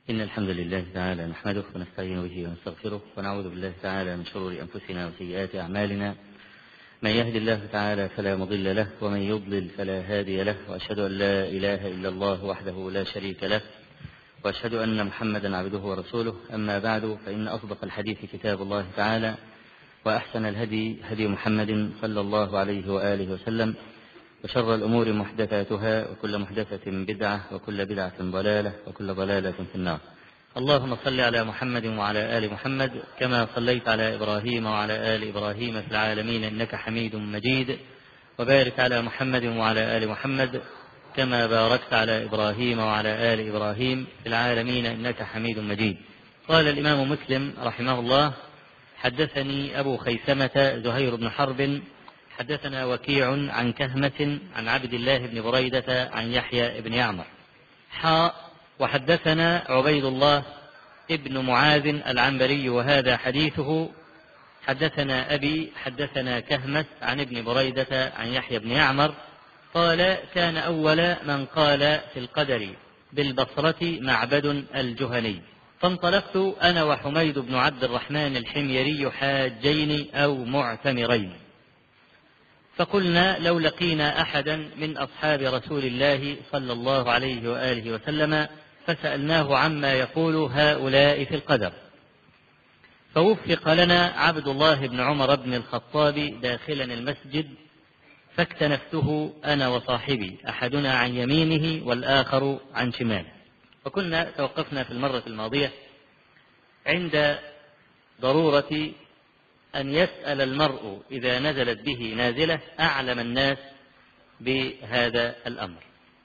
إن الحمد لله تعالى نحمده ونستعين به ونستغفره ونعوذ بالله تعالى من شرور أنفسنا وسيئات أعمالنا من يهد الله تعالى فلا مضل له ومن يضلل فلا هادي له وأشهد أن لا إله إلا الله وحده لا شريك له وأشهد أن محمدا عبده ورسوله أما بعد فإن أصدق الحديث كتاب الله تعالى وأحسن الهدي هدي محمد صلى الله عليه وآله وسلم وشر الأمور محدثاتها وكل محدثة بدعة وكل بدعة ضلالة وكل ضلالة في النار اللهم صل على محمد وعلى آل محمد كما صليت على إبراهيم وعلى آل إبراهيم في العالمين إنك حميد مجيد وبارك على محمد وعلى آل محمد كما باركت على إبراهيم وعلى آل إبراهيم في العالمين إنك حميد مجيد قال الإمام مسلم رحمه الله حدثني أبو خيثمة زهير بن حرب حدثنا وكيع عن كهمة عن عبد الله بن بريدة عن يحيى بن يعمر حاء وحدثنا عبيد الله ابن معاذ العنبري وهذا حديثه حدثنا أبي حدثنا كهمة عن ابن بريدة عن يحيى بن يعمر قال كان أول من قال في القدر بالبصرة معبد الجهني فانطلقت أنا وحميد بن عبد الرحمن الحميري حاجين أو معتمرين فقلنا لو لقينا أحدا من أصحاب رسول الله صلى الله عليه وآله وسلم فسألناه عما يقول هؤلاء في القدر فوفق لنا عبد الله بن عمر بن الخطاب داخلا المسجد فاكتنفته أنا وصاحبي أحدنا عن يمينه والآخر عن شماله وكنا توقفنا في المرة الماضية عند ضرورة أن يسأل المرء إذا نزلت به نازلة أعلم الناس بهذا الأمر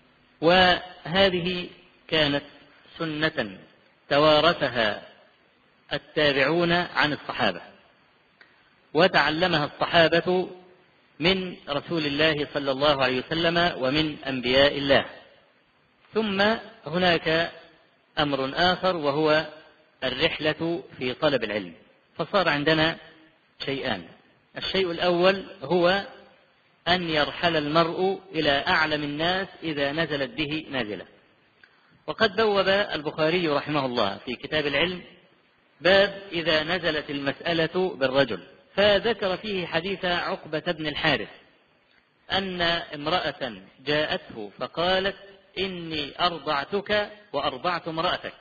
وهذه كانت سنة توارثها التابعون عن الصحابة وتعلمها الصحابة من رسول الله صلى الله عليه وسلم ومن أنبياء الله ثم هناك أمر آخر وهو الرحلة في طلب العلم فصار عندنا شيئان الشيء الأول هو أن يرحل المرء إلى أعلم الناس إذا نزلت به نازلة وقد بوب البخاري رحمه الله في كتاب العلم باب إذا نزلت المسألة بالرجل فذكر فيه حديث عقبة بن الحارث أن امرأة جاءته فقالت إني أرضعتك وأرضعت امرأتك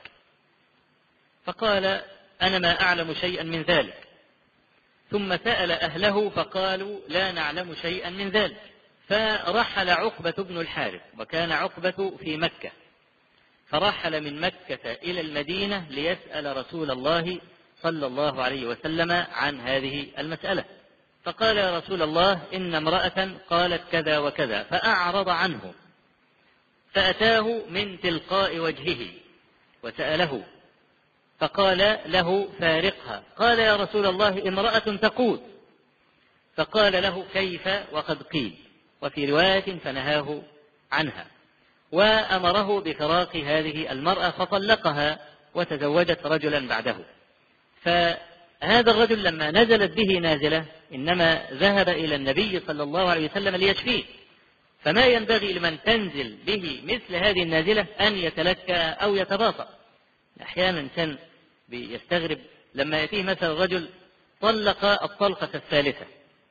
فقال أنا ما أعلم شيئا من ذلك ثم سأل أهله فقالوا لا نعلم شيئا من ذلك فرحل عقبة بن الحارث وكان عقبة في مكة فرحل من مكة إلى المدينة ليسأل رسول الله صلى الله عليه وسلم عن هذه المسألة فقال يا رسول الله إن امرأة قالت كذا وكذا فأعرض عنه فأتاه من تلقاء وجهه وسأله فقال له فارقها قال يا رسول الله امرأة تقول فقال له كيف وقد قيل وفي رواية فنهاه عنها وأمره بفراق هذه المرأة فطلقها وتزوجت رجلا بعده فهذا الرجل لما نزلت به نازلة إنما ذهب إلى النبي صلى الله عليه وسلم ليشفيه فما ينبغي لمن تنزل به مثل هذه النازلة أن يتلكى أو يتباطأ أحيانا كان بيستغرب لما يأتيه مثلا رجل طلق الطلقة الثالثة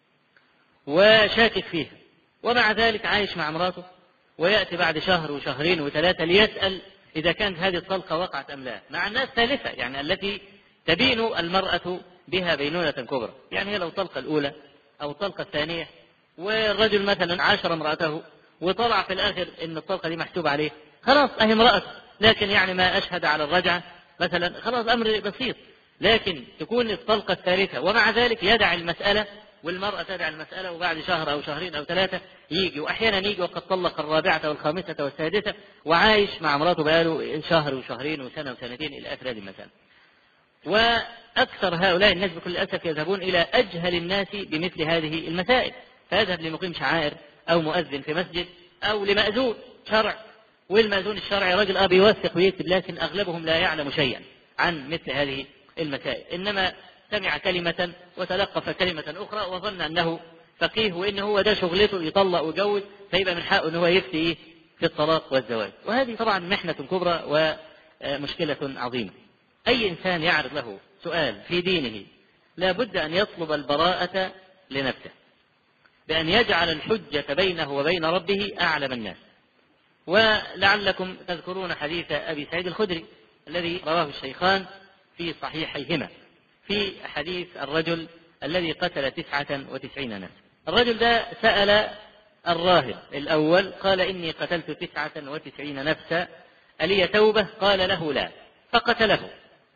وشاكك فيها ومع ذلك عايش مع امراته ويأتي بعد شهر وشهرين وثلاثة ليسأل إذا كانت هذه الطلقة وقعت أم لا مع الناس ثالثة يعني التي تبين المرأة بها بينونة كبرى يعني هي لو الطلقة الأولى أو الطلقة الثانية والرجل مثلا عاشر امرأته وطلع في الآخر إن الطلقة دي محسوبة عليه خلاص أهي امرأة لكن يعني ما أشهد على الرجعة مثلا خلاص أمر بسيط لكن تكون الطلقة الثالثة ومع ذلك يدع المسألة والمرأة تدع المسألة وبعد شهر أو شهرين أو ثلاثة يجي وأحيانا يجي وقد طلق الرابعة والخامسة والسادسة وعايش مع مراته بقاله شهر وشهرين وسنة وسنتين إلى آخر هذه المسألة. وأكثر هؤلاء الناس بكل أسف يذهبون إلى أجهل الناس بمثل هذه المسائل فيذهب لمقيم شعائر أو مؤذن في مسجد أو لمأذون شرع والمأذون الشرعي رجل أه بيوثق ويكتب لكن أغلبهم لا يعلم شيئا عن مثل هذه المسائل إنما سمع كلمة وتلقف كلمة أخرى وظن أنه فقيه وإن هو ده شغلته يطلق ويجوز فيبقى من حقه أن هو يفتي إيه في الطلاق والزواج وهذه طبعا محنة كبرى مشكلة عظيمة أي إنسان يعرض له سؤال في دينه لا بد أن يطلب البراءة لنفسه بأن يجعل الحجة بينه وبين ربه أعلم الناس ولعلكم تذكرون حديث أبي سعيد الخدري الذي رواه الشيخان في صحيحيهما في حديث الرجل الذي قتل تسعة وتسعين نفسا الرجل ده سأل الراهب الأول قال إني قتلت تسعة وتسعين نفسا ألي توبة قال له لا فقتله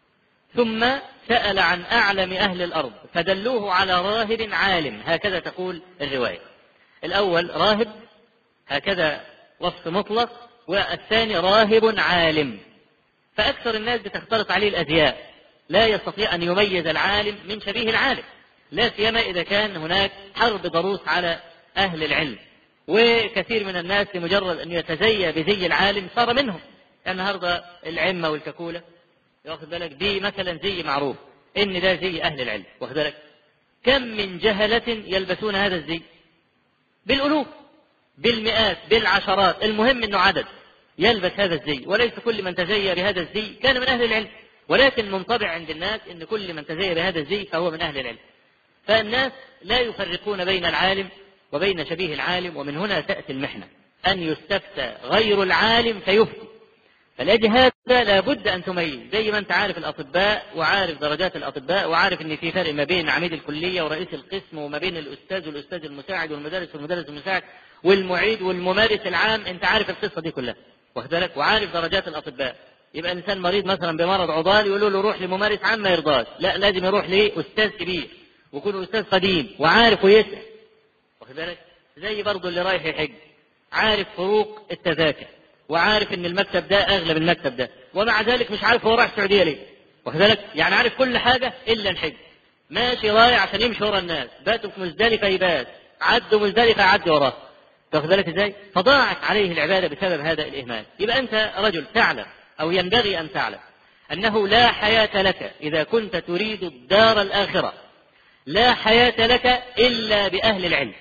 ثم سأل عن أعلم أهل الأرض فدلوه على راهب عالم هكذا تقول الرواية الأول راهب هكذا وصف مطلق والثاني راهب عالم فأكثر الناس بتختلط عليه الأزياء لا يستطيع أن يميز العالم من شبيه العالم لا سيما إذا كان هناك حرب ضروس على أهل العلم وكثير من الناس لمجرد أن يتزيى بزي العالم صار منهم يعني النهارده العمة والككولة واخد بالك دي مثلا زي معروف ان ده زي اهل العلم واخد بالك كم من جهلة يلبسون هذا الزي بالالوف بالمئات بالعشرات المهم انه عدد يلبس هذا الزي وليس كل من تزي بهذا الزي كان من اهل العلم ولكن منطبع عند الناس ان كل من تزي بهذا الزي فهو من اهل العلم فالناس لا يفرقون بين العالم وبين شبيه العالم ومن هنا تأتي المحنة أن يستفتى غير العالم فيفتي فلأجل هذا لابد أن تميز زي ما أنت عارف الأطباء وعارف درجات الأطباء وعارف أن في فرق ما بين عميد الكلية ورئيس القسم وما بين الأستاذ والأستاذ المساعد والمدرس والمدرس المساعد والمعيد والممارس العام أنت عارف القصة دي كلها واخد بالك وعارف درجات الأطباء يبقى إنسان مريض مثلا بمرض عضال يقولوا له روح لممارس عام ما يرضاش لا لازم يروح لأستاذ كبير ويكون أستاذ قديم وعارف ويسأل واخد بالك زي برضه اللي رايح يحج عارف فروق التذاكر وعارف ان المكتب ده اغلى من المكتب ده ومع ذلك مش عارف هو رايح السعوديه ليه واخد بالك يعني عارف كل حاجه الا الحج ماشي رايح عشان يمشي ورا الناس باتوا في مزدلفه يبات عدوا مزدلفه يعدي وراه واخد بالك ازاي فضاعت عليه العباده بسبب هذا الاهمال يبقى انت رجل تعلم او ينبغي ان تعلم انه لا حياه لك اذا كنت تريد الدار الاخره لا حياه لك الا باهل العلم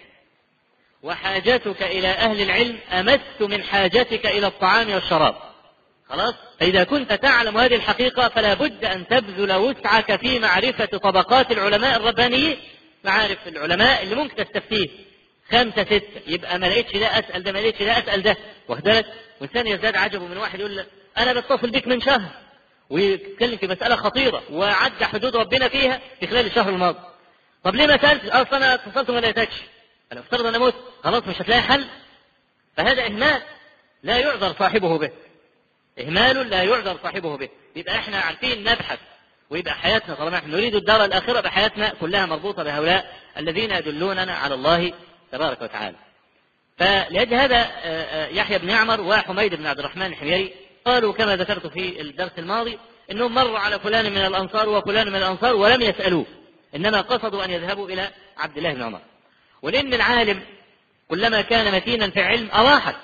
وحاجتك إلى أهل العلم أمس من حاجتك إلى الطعام والشراب خلاص فإذا كنت تعلم هذه الحقيقة فلا بد أن تبذل وسعك في معرفة طبقات العلماء الربانيين معارف العلماء اللي ممكن تستفتيه خمسة ستة يبقى ما لقيتش ده أسأل ده ما لقيتش ده أسأل ده واخد بالك وإنسان يزداد عجبه من واحد يقول له أنا بتصل بك من شهر ويتكلم في مسألة خطيرة وعدى حدود ربنا فيها في خلال الشهر الماضي طب ليه ما سألتش؟ أصلا أنا اتصلت وما لقيتكش أنا افترض أنا مت خلاص مش هتلاقي حل فهذا إهمال لا يعذر صاحبه به إهمال لا يعذر صاحبه به يبقى إحنا عارفين نبحث ويبقى حياتنا طالما احنا نريد الدار الآخرة بحياتنا كلها مربوطة بهؤلاء الذين يدلوننا على الله تبارك وتعالى فلأجل هذا يحيى بن يعمر وحميد بن عبد الرحمن الحميري قالوا كما ذكرت في الدرس الماضي انهم مروا على فلان من الانصار وفلان من الانصار ولم يسالوه انما قصدوا ان يذهبوا الى عبد الله بن عمر ولأن العالم كلما كان متينا في علم أراحك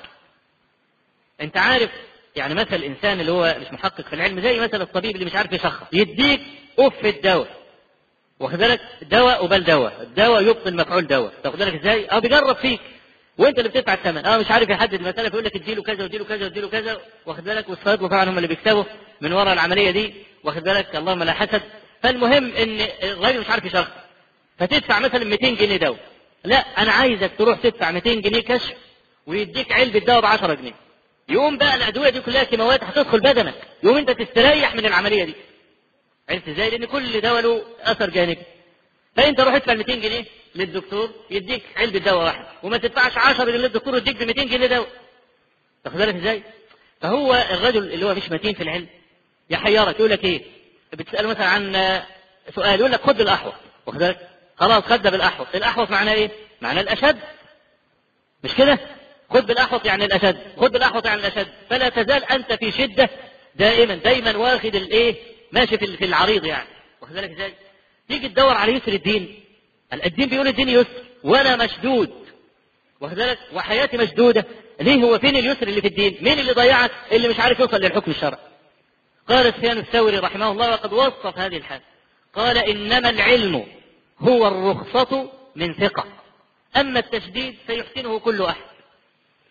أنت عارف يعني مثل الإنسان اللي هو مش محقق في العلم زي مثل الطبيب اللي مش عارف يشخص يديك أف الدواء واخد بالك دواء وبل دواء الدواء يبطل مفعول دواء تاخد بالك ازاي؟ اه بيجرب فيك وانت اللي بتدفع الثمن اه مش عارف يحدد المساله فيقول لك اديله كذا واديله كذا واديله كذا واخد بالك والصيادله طبعا هم اللي بيكسبوا من وراء العمليه دي واخد بالك اللهم لا حسد فالمهم ان الراجل مش عارف يشخص فتدفع مثلا 200 جنيه دواء لا انا عايزك تروح تدفع 200 جنيه كشف ويديك علبه دواء ب 10 جنيه يقوم بقى الادويه دي كلها كيماويات هتدخل بدنك يقوم انت تستريح من العمليه دي عرفت ازاي لان كل دواء له اثر جانبي فانت روح ادفع 200 جنيه للدكتور يديك علبه دواء واحد وما تدفعش 10 للدكتور يديك ب 200 جنيه دواء تاخد بالك ازاي فهو الرجل اللي هو مش متين في العلم يحيرك يقول لك ايه بتساله مثلا عن سؤال يقول لك خد بالاحوط واخد بالك خلاص خد بالاحوط الاحوط معناه ايه معناه الاشد مش كده خد بالاحوط يعني الاشد خد بالاحوط يعني الاشد فلا تزال انت في شده دائما دايما واخد الايه ماشي في في العريض يعني واخد بالك ازاي تيجي تدور على يسر الدين الدين بيقول الدين يسر وانا مشدود واخد بالك وحياتي مشدوده ليه هو فين اليسر اللي في الدين مين اللي ضيعك اللي مش عارف يوصل للحكم الشرعي قال سفيان الثوري رحمه الله وقد وصف هذه الحال قال انما العلم هو الرخصة من ثقة أما التشديد فيحسنه كل أحد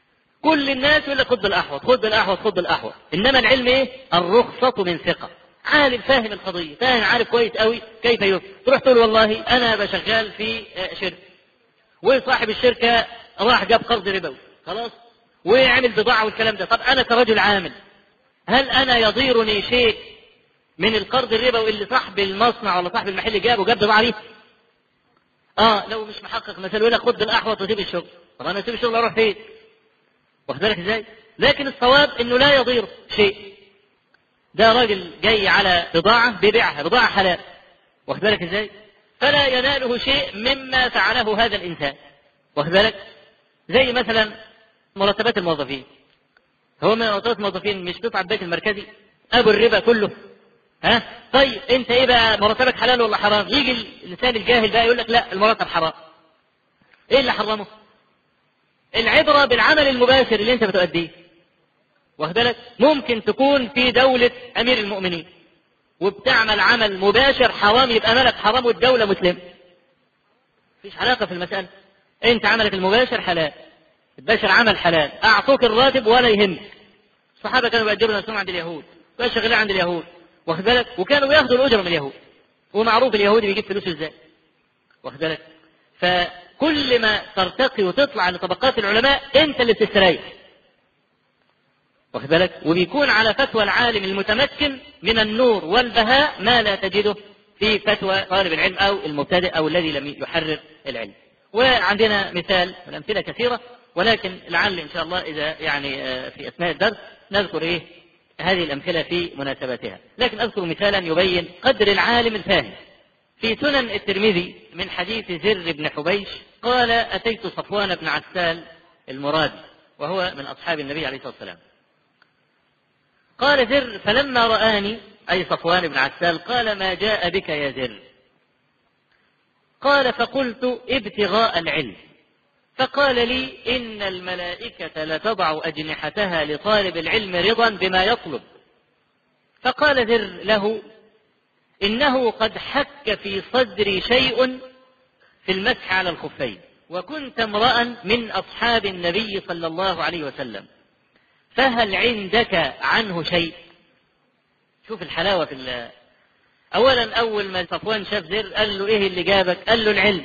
كل الناس يقول لك خد بالاحوط خد بالاحوط خد بالاحوط انما العلم ايه الرخصه من ثقه عالم فاهم القضيه فاهم عارف كويس قوي كيف يفهم تروح تقول والله انا بشغال في شركه وصاحب الشركه راح جاب قرض ربوي خلاص وعمل بضاعه والكلام ده طب انا كرجل عامل هل انا يضيرني شيء من القرض الربوي اللي صاحب المصنع ولا صاحب المحل جابه جاب بضاعه ليه؟ اه لو مش محقق مثلا يقول لك خد بالاحوط وسيب الشغل طب انا اسيب الشغل اروح فين؟ واخد بالك ازاي؟ لكن الصواب انه لا يضير شيء ده راجل جاي على بضاعة بيبيعها بضاعة حلال واخد بالك ازاي؟ فلا يناله شيء مما فعله هذا الإنسان واخد بالك؟ زي مثلا مرتبات الموظفين هو من مرتبات الموظفين مش تطلع البيت المركزي أبو الربا كله ها طيب انت ايه بقى مرتبك حلال ولا حرام يجي اللسان الجاهل بقى يقول لك لا المرتب حرام ايه اللي حرمه العبرة بالعمل المباشر اللي انت بتؤديه واخد بالك ممكن تكون في دولة امير المؤمنين وبتعمل عمل مباشر حرام يبقى ملك حرام والدولة مسلم مفيش علاقة في المسألة انت عملك المباشر حلال البشر عمل حلال اعطوك الراتب ولا يهمك الصحابة كانوا بيأجروا نفسهم عند اليهود كانوا شغالين عند اليهود واخد بالك وكانوا ياخذوا الاجره من اليهود ومعروف اليهودي بيجيب فلوسه ازاي واخد بالك فكل ما ترتقي وتطلع لطبقات العلماء انت اللي بتستريح واخد بالك وبيكون على فتوى العالم المتمكن من النور والبهاء ما لا تجده في فتوى طالب العلم او المبتدئ او الذي لم يحرر العلم وعندنا مثال والامثله كثيره ولكن لعل ان شاء الله اذا يعني في اثناء الدرس نذكر ايه هذه الأمثلة في مناسبتها لكن أذكر مثالا يبين قدر العالم الفاهم في سنن الترمذي من حديث زر بن حبيش قال أتيت صفوان بن عسال المرادي وهو من أصحاب النبي عليه الصلاة والسلام قال زر فلما رآني أي صفوان بن عسال قال ما جاء بك يا زر قال فقلت ابتغاء العلم فقال لي إن الملائكة لتضع أجنحتها لطالب العلم رضا بما يطلب فقال ذر له إنه قد حك في صدري شيء في المسح على الخفين وكنت امرأ من أصحاب النبي صلى الله عليه وسلم فهل عندك عنه شيء شوف الحلاوة في الله أولا أول ما صفوان شاف زر قال له إيه اللي جابك قال له العلم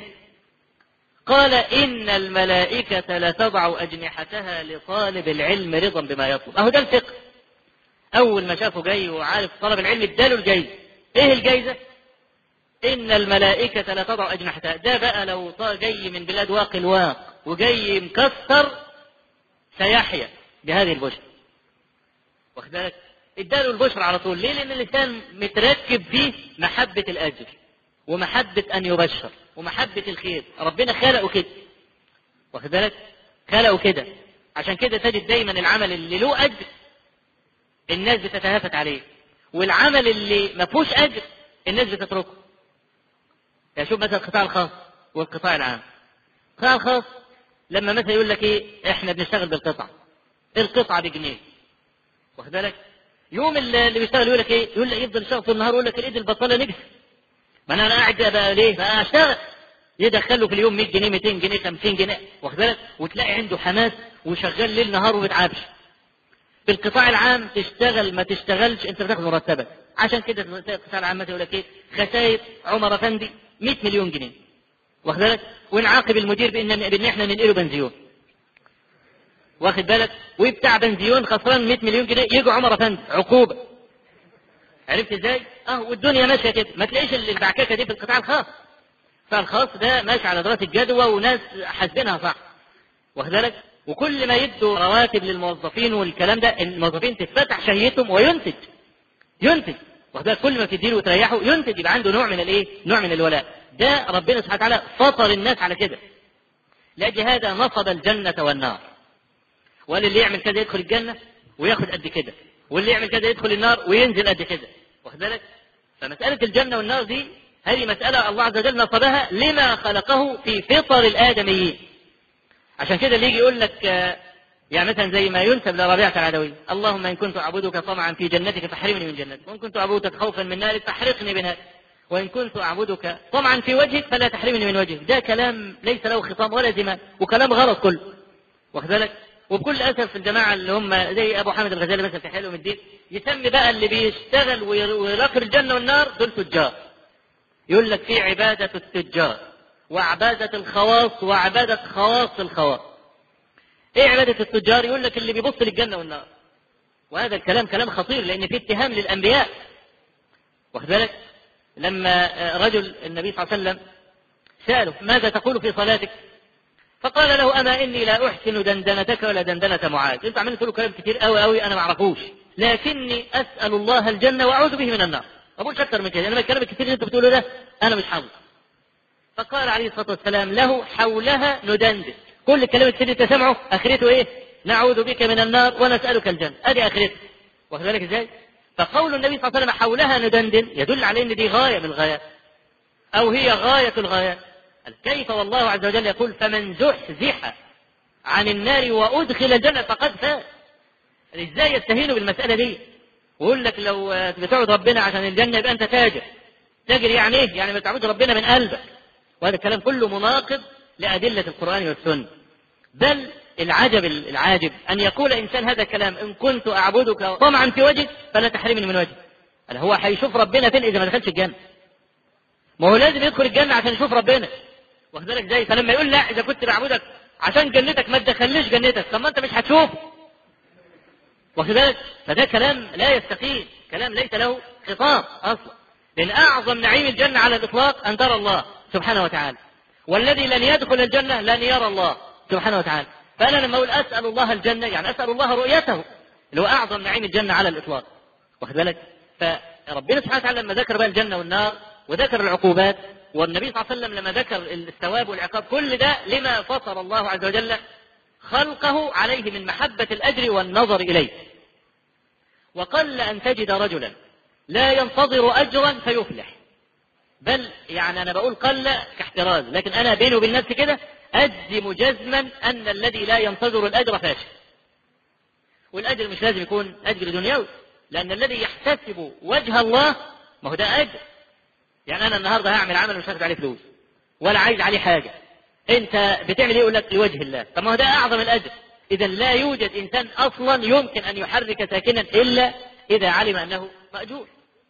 قال إن الملائكة لتضع أجنحتها لطالب العلم رضا بما يطلب أهو ده الفقه أول ما شافه جاي وعارف طلب العلم اداله الجايزة إيه الجايزة؟ إن الملائكة لتضع أجنحتها ده بقى لو جاي من بلاد واقي الواق وجاي مكسر سيحيا بهذه البشرى واخد بالك؟ اداله البشرى على طول ليه؟ لأن اللسان متركب فيه محبة الأجر ومحبة أن يبشر ومحبة الخير ربنا خلقه كده واخد بالك خلقه كده عشان كده تجد دايما العمل اللي له أجر الناس بتتهافت عليه والعمل اللي ما فيهوش أجر الناس بتتركه يعني شوف مثلا القطاع الخاص والقطاع العام القطاع الخاص لما مثلا يقول لك ايه احنا بنشتغل بالقطعة القطعة بجنيه واخد بالك يوم اللي بيشتغل يقول لك ايه يقول لك يفضل يشتغل طول النهار يقول لك الايد البطاله نجس ما انا قاعد بقى ليه؟ بقى اشتغل يدخله في اليوم 100 جنيه 200 جنيه 50 جنيه واخد بالك وتلاقي عنده حماس وشغال ليل نهار وما بيتعبش. في القطاع العام تشتغل ما تشتغلش انت بتاخد مرتبك عشان كده في القطاع العام مثلا يقول لك ايه خسائر عمر افندي 100 مليون جنيه واخد بالك ونعاقب المدير بان بان احنا ننقله بنزيون واخد بالك وبتاع بنزيون خسران 100 مليون جنيه يجي عمر افندي عقوبه عرفت ازاي؟ اه والدنيا ماشيه كده ما تلاقيش البعكاكه دي في القطاع الخاص فالخاص ده ماشي على دراسه الجدوى وناس حاسبينها صح واخد بالك؟ وكل ما يدوا رواتب للموظفين والكلام ده الموظفين تتفتح شهيتهم وينتج ينتج واخد بالك كل ما تديله وتريحه ينتج يبقى عنده نوع من الايه؟ نوع من الولاء ده ربنا سبحانه وتعالى فطر الناس على كده لاجل هذا نصب الجنه والنار وقال اللي يعمل كده يدخل الجنه وياخد قد كده واللي يعمل كده يدخل النار وينزل قد كده واخد بالك فمسألة الجنة والنار دي هذه مسألة الله عز وجل نصبها لما خلقه في فطر الآدميين عشان كده اللي يجي يقول لك يعني مثلا زي ما ينسب لربيعة العدوي اللهم إن كنت أعبدك طمعا في جنتك فاحرمني من جنتك وإن كنت أعبدك خوفا من نارك فاحرقني بنارك وإن كنت أعبدك طمعا في وجهك فلا تحرمني من وجهك ده كلام ليس له خطام ولا زمان وكلام غلط كله واخد بالك وبكل اسف الجماعه اللي هم زي ابو حامد الغزالي مثلا في حلم الدين يسمي بقى اللي بيشتغل ويراقب الجنه والنار دول تجار يقول لك في عباده التجار وعباده الخواص وعباده خواص الخواص ايه عباده التجار يقول لك اللي بيبص للجنه والنار وهذا الكلام كلام خطير لان فيه اتهام للانبياء واخد بالك لما رجل النبي صلى الله عليه وسلم ساله ماذا تقول في صلاتك فقال له اما اني لا احسن دندنتك ولا دندنه معاذ انت عمال تقول كلام كتير قوي قوي انا ما اعرفوش لكني اسال الله الجنه واعوذ به من النار ما بقولش اكتر من كده انما الكلام الكتير اللي انت بتقوله ده انا مش حافظه فقال عليه الصلاه والسلام له حولها ندندن كل الكلام الكتير اللي انت سامعه اخرته ايه نعوذ بك من النار ونسالك الجنه ادي اخرته واخد بالك ازاي فقول النبي صلى الله عليه وسلم حولها ندندن يدل على ان دي غايه من الغايات او هي غايه الغايات كيف والله عز وجل يقول فمن زحزح عن النار وادخل الجنه فقد فاز ازاي يستهينوا بالمساله دي ويقول لك لو بتعبد ربنا عشان الجنه يبقى انت تاجر تاجر يعني ايه يعني ما تعبد ربنا من قلبك وهذا الكلام كله مناقض لادله القران والسنه بل العجب العاجب ان يقول انسان هذا الكلام ان كنت اعبدك طمعا في وجهك فلا تحرمني من وجهك هو هيشوف ربنا فين اذا ما دخلش الجنه ما هو لازم يدخل الجنه عشان يشوف ربنا واخد بالك ازاي فلما يقول لا اذا كنت بعبدك عشان جنتك ما تدخلنيش جنتك طب ما انت مش هتشوف واخد بالك فده كلام لا يستقيم كلام ليس له خطاب اصلا لان اعظم نعيم الجنه على الاطلاق ان ترى الله سبحانه وتعالى والذي لن يدخل الجنه لن يرى الله سبحانه وتعالى فانا لما اقول اسال الله الجنه يعني اسال الله رؤيته اللي هو اعظم نعيم الجنه على الاطلاق واخد بالك فربنا سبحانه وتعالى لما ذكر بقى الجنه والنار وذكر العقوبات والنبي صلى الله عليه وسلم لما ذكر الثواب والعقاب كل ده لما فطر الله عز وجل خلقه عليه من محبة الأجر والنظر إليه وقل أن تجد رجلا لا ينتظر أجرا فيفلح بل يعني أنا بقول قل كاحتراز لكن أنا بيني وبين نفسي كده أجزم جزما أن الذي لا ينتظر الأجر فاشل والأجر مش لازم يكون أجر دنيوي لأن الذي يحتسب وجه الله ما هو ده أجر يعني انا النهارده هعمل عمل مش هاخد عليه فلوس ولا عايز عليه حاجه انت بتعمل ايه يقول لك لوجه الله طب ما هو ده اعظم الاجر اذا لا يوجد انسان اصلا يمكن ان يحرك ساكنا الا اذا علم انه ماجور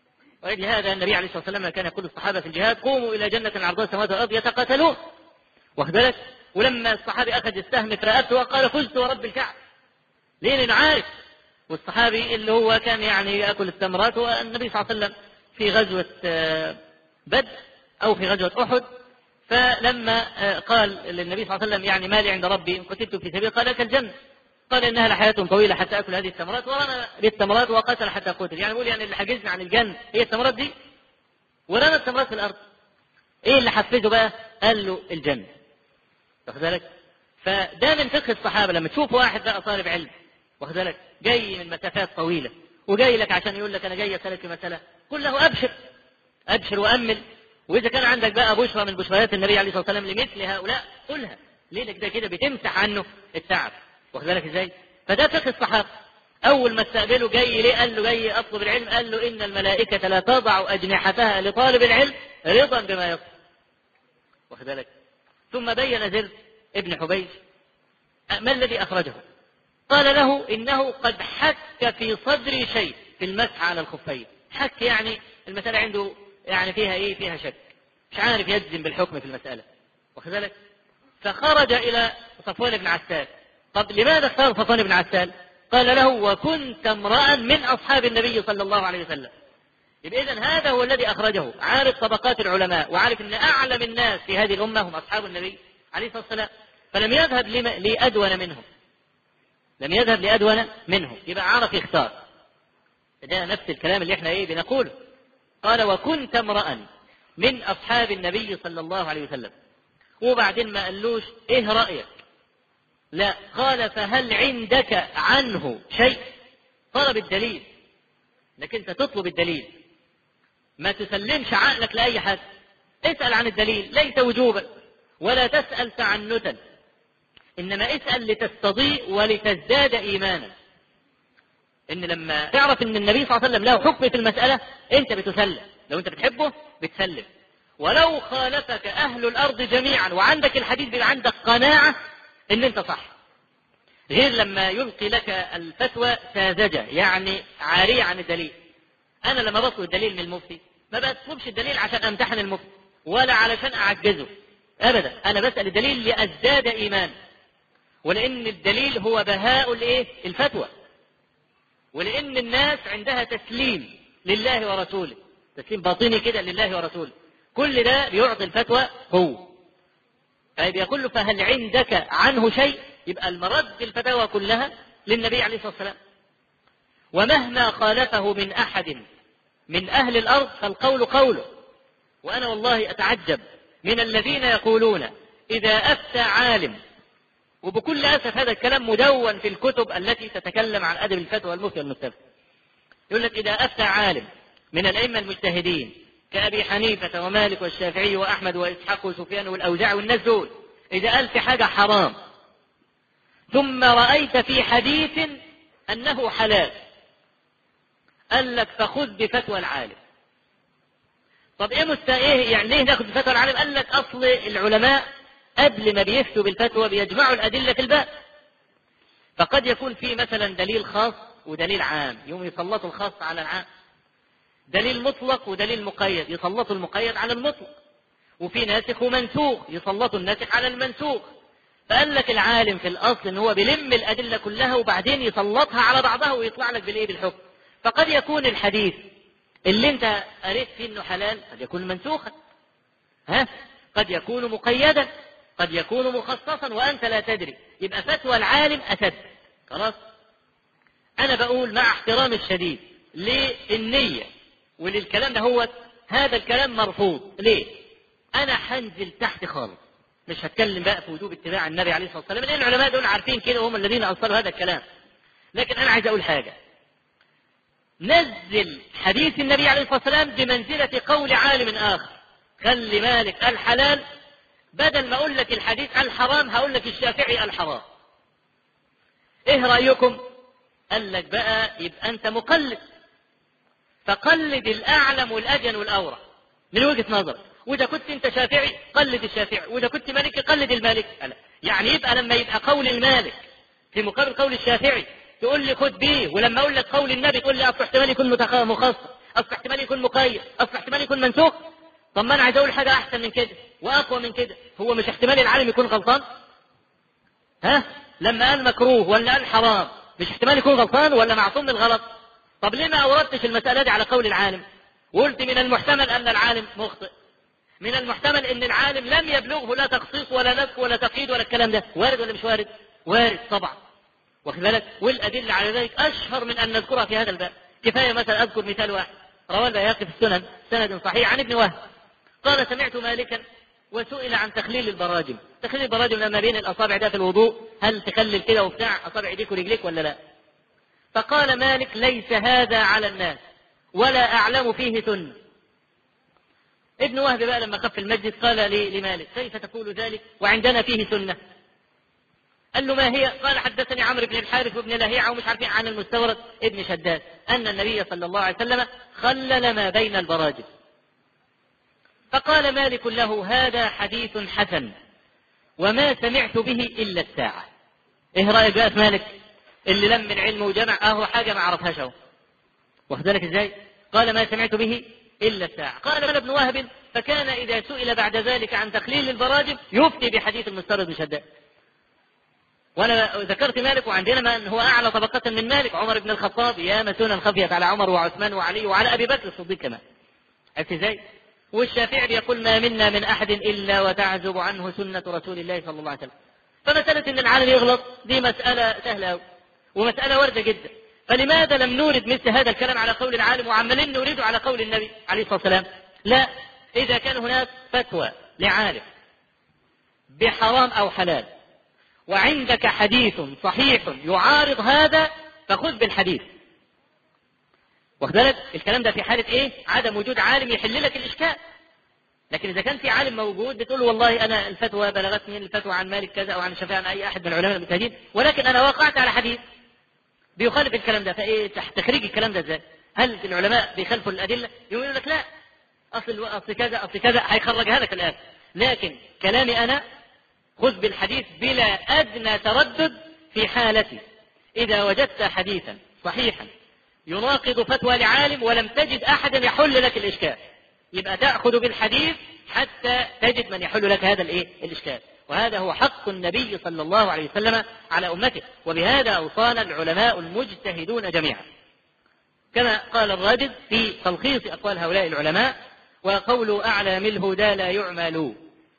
ولهذا النبي عليه الصلاه والسلام كان يقول الصحابه في الجهاد قوموا الى جنه عرضها السماوات والارض يتقاتلون واخد بالك ولما الصحابي اخذ السهم في رقبته وقال فزت ورب الكعبه ليه لانه عارف والصحابي اللي هو كان يعني ياكل التمرات والنبي صلى الله عليه وسلم في غزوه بدر أو في غزوة أحد فلما قال للنبي صلى الله عليه وسلم يعني مالي عند ربي إن قتلت في سبيل قال لك الجنة قال إنها لحياة طويلة حتى أكل هذه التمرات ورمى بالتمرات وقتل حتى قتل يعني يقول يعني اللي حجزني عن الجنة هي التمرات دي ورمى التمرات في الأرض إيه اللي حفزه بقى؟ قال له الجنة واخد بالك؟ فده من فقه الصحابة لما تشوف واحد بقى طالب علم واخد بالك؟ جاي من مسافات طويلة وجاي لك عشان يقول لك أنا جاي أسألك في مسألة قل له أبشر أبشر وأمل وإذا كان عندك بقى بشرى من بشريات النبي عليه الصلاة والسلام لمثل هؤلاء قلها ليه ده كده بتمسح عنه التعب واخد بالك ازاي؟ فده فقه الصحابة أول ما استقبله جاي ليه؟ قال له جاي أطلب العلم قال له إن الملائكة لا تضع أجنحتها لطالب العلم رضا بما يطلب واخد بالك؟ ثم بين زر ابن حبيش ما الذي أخرجه؟ قال له إنه قد حك في صدري شيء في المسح على الخفين حك يعني المسألة عنده يعني فيها ايه فيها شك مش عارف يجزم بالحكم في المسألة واخد بالك فخرج إلى صفوان بن عسال طب لماذا اختار صفوان بن عسال قال له وكنت امرأ من أصحاب النبي صلى الله عليه وسلم يبقى إذا هذا هو الذي أخرجه عارف طبقات العلماء وعارف أن أعلم الناس في هذه الأمة هم أصحاب النبي عليه الصلاة والسلام فلم يذهب لأدون منهم لم يذهب لأدون منهم يبقى عرف يختار ده نفس الكلام اللي احنا ايه بنقوله قال وكنت امرأ من أصحاب النبي صلى الله عليه وسلم وبعدين ما قالوش ايه رأيك لا قال فهل عندك عنه شيء طلب الدليل انك انت تطلب الدليل ما تسلمش عقلك لأي حد اسأل عن الدليل ليس وجوبا ولا تسأل تعنتا إنما اسأل لتستضيء ولتزداد إيمانا ان لما تعرف ان النبي صلى الله عليه وسلم له حكم في المسألة انت بتسلم لو انت بتحبه بتسلم ولو خالفك اهل الارض جميعا وعندك الحديث بيبقى عندك قناعة ان انت صح غير لما يلقي لك الفتوى ساذجة يعني عارية عن الدليل أنا لما بطلب الدليل من المفتي ما بطلبش الدليل عشان أمتحن المفتي ولا علشان أعجزه أبدا أنا بسأل الدليل لأزداد إيمان ولأن الدليل هو بهاء الإيه؟ الفتوى ولأن الناس عندها تسليم لله ورسوله تسليم باطني كده لله ورسوله كل ده بيعطي الفتوى قوة طيب يقول له فهل عندك عنه شيء يبقى المرد الفتاوى كلها للنبي عليه الصلاة والسلام ومهما خالفه من أحد من أهل الأرض فالقول قوله وأنا والله أتعجب من الذين يقولون إذا أفتى عالم وبكل أسف هذا الكلام مدون في الكتب التي تتكلم عن أدب الفتوى والمفتي والمستفتي يقول لك إذا أفتى عالم من الأئمة المجتهدين كأبي حنيفة ومالك والشافعي وأحمد وإسحاق وسفيان والأوزاعي والناس دول إذا قال في حاجة حرام ثم رأيت في حديث أنه حلال قال لك فخذ بفتوى العالم طب ايه مست ايه يعني ليه ناخد بفتوى العالم قال لك اصل العلماء قبل ما بيفتوا بالفتوى بيجمعوا الادله في الباب فقد يكون في مثلا دليل خاص ودليل عام يوم يسلطوا الخاص على العام دليل مطلق ودليل مقيد يسلطوا المقيد على المطلق وفي ناسخ ومنسوخ يسلطوا الناسخ على المنسوخ فقال لك العالم في الاصل ان هو بيلم الادله كلها وبعدين يسلطها على بعضها ويطلع لك بالايه بالحكم فقد يكون الحديث اللي انت قريت فيه انه حلال قد يكون منسوخا ها قد يكون مقيدا قد يكون مخصصا وانت لا تدري يبقى فتوى العالم اشد خلاص انا بقول مع احترامي الشديد للنيه وللكلام ده هو هذا الكلام مرفوض ليه انا هنزل تحت خالص مش هتكلم بقى في وجوب اتباع النبي عليه الصلاه والسلام لان العلماء دول عارفين كده وهم الذين اوصلوا هذا الكلام لكن انا عايز اقول حاجه نزل حديث النبي عليه الصلاه والسلام بمنزله قول عالم اخر خلي مالك الحلال بدل ما اقول لك الحديث الحرام هقول لك الشافعي الحرام ايه رايكم قال لك بقى يبقى انت مقلد فقلد الاعلم والاجن والاورع من وجهه نظرك واذا كنت انت شافعي قلد الشافعي واذا كنت مالكي قلد المالك يعني يبقى لما يبقى قول المالك في مقابل قول الشافعي تقول لي خد بيه ولما اقول لك قول النبي تقول لي اصل احتمال يكون مخصص اصل احتمال يكون مقيد اصل احتمال يكون منسوخ طب ما انا عايز اقول حاجه احسن من كده واقوى من كده هو مش احتمال العالم يكون غلطان ها لما قال مكروه ولا قال حرام مش احتمال يكون غلطان ولا معصوم من الغلط طب ليه ما اوردتش المساله دي على قول العالم وقلت من المحتمل ان العالم مخطئ من المحتمل ان العالم لم يبلغه لا تخصيص ولا نسك ولا تقييد ولا الكلام ده وارد ولا مش وارد وارد طبعا واخد بالك والادله على ذلك اشهر من ان نذكرها في هذا الباب كفايه مثلا اذكر مثال واحد رواه البيهقي في السنن سند صحيح عن ابن وهب قال سمعت مالكا وسئل عن تخليل البراجم تخليل البراجم لما بين الاصابع ده في الوضوء هل تخلل كده وبتاع اصابع ايديك ورجليك ولا لا فقال مالك ليس هذا على الناس ولا اعلم فيه سنه ابن وهب بقى لما خف المجلس قال لمالك كيف تقول ذلك وعندنا فيه سنه قال له ما هي؟ قال حدثني عمرو بن الحارث وابن لهيعة ومش عارفين عن المستورد ابن شداد أن النبي صلى الله عليه وسلم خلل ما بين البراجم. فقال مالك له هذا حديث حسن وما سمعت به إلا الساعة. إيه رأيك بقى في مالك؟ اللي لم من علم وجمع أهو حاجة ما عرفهاش أهو. واخد بالك إزاي؟ قال ما سمعت به إلا الساعة. قال ابن وهب فكان إذا سئل بعد ذلك عن تخليل البراجم يفتي بحديث المستورد بن شداد. وانا ذكرت مالك وعندنا من هو اعلى طبقة من مالك عمر بن الخطاب يا مسونا خفيت على عمر وعثمان وعلي وعلى ابي بكر الصديق كمان عرفت ازاي؟ والشافعي بيقول ما منا من احد الا وتعزب عنه سنة رسول الله صلى الله عليه وسلم. فمسألة ان العالم يغلط دي مسألة سهلة أوي ومسألة واردة جدا. فلماذا لم نورد مثل هذا الكلام على قول العالم وعمالين نريده على قول النبي عليه الصلاة والسلام؟ لا إذا كان هناك فتوى لعالم بحرام أو حلال وعندك حديث صحيح يعارض هذا فخذ بالحديث واخد بالك الكلام ده في حالة ايه عدم وجود عالم يحل لك الاشكال لكن اذا كان في عالم موجود بتقول له والله انا الفتوى بلغتني الفتوى عن مالك كذا او عن الشافعي عن اي احد من العلماء المجتهدين ولكن انا وقعت على حديث بيخالف الكلام ده فايه تخريج الكلام ده ازاي هل العلماء بيخالفوا الادله يقولوا لك لا اصل اصل كذا اصل كذا هيخرجها لك الان لكن كلامي انا خذ بالحديث بلا أدنى تردد في حالة إذا وجدت حديثا صحيحا يناقض فتوى لعالم ولم تجد أحدا يحل لك الإشكال يبقى تأخذ بالحديث حتى تجد من يحل لك هذا الإيه؟ الإشكال وهذا هو حق النبي صلى الله عليه وسلم على أمته وبهذا أوصانا العلماء المجتهدون جميعا كما قال الراجل في تلخيص أقوال هؤلاء العلماء وقول أعلام الهدى لا يعمل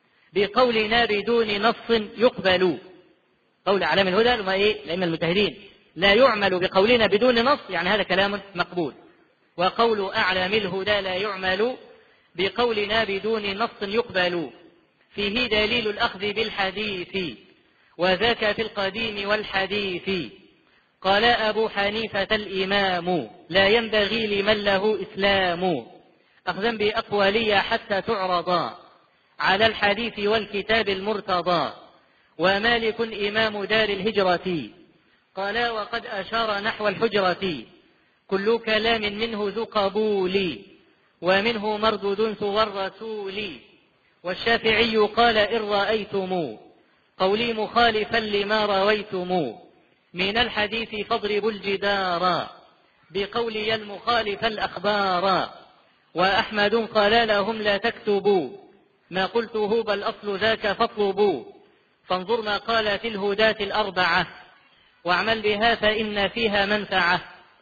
بقولنا بدون نص يقبل قول أعلام الهدى لما إيه؟ لأئمة المجتهدين لا يعمل بقولنا بدون نص يعني هذا كلام مقبول وقول أعلام الهدى لا يعمل بقولنا بدون نص يقبل فيه دليل الأخذ بالحديث وذاك في القديم والحديث قال أبو حنيفة الإمام لا ينبغي لمن له إسلام أخذا بأقوالي حتى تعرضا على الحديث والكتاب المرتضى ومالك إمام دار الهجرة قال وقد أشار نحو الحجرة كل كلام منه ذو قبول ومنه مردود سوى الرسول والشافعي قال إن رأيتم قولي مخالفا لما رويتم من الحديث فاضربوا الجدار بقولي المخالف الأخبار وأحمد قال لهم لا تكتبوا ما قلته بل أصل ذاك فاطلبوا فانظر ما قال في الهداة الأربعة واعمل بها فإن فيها منفعة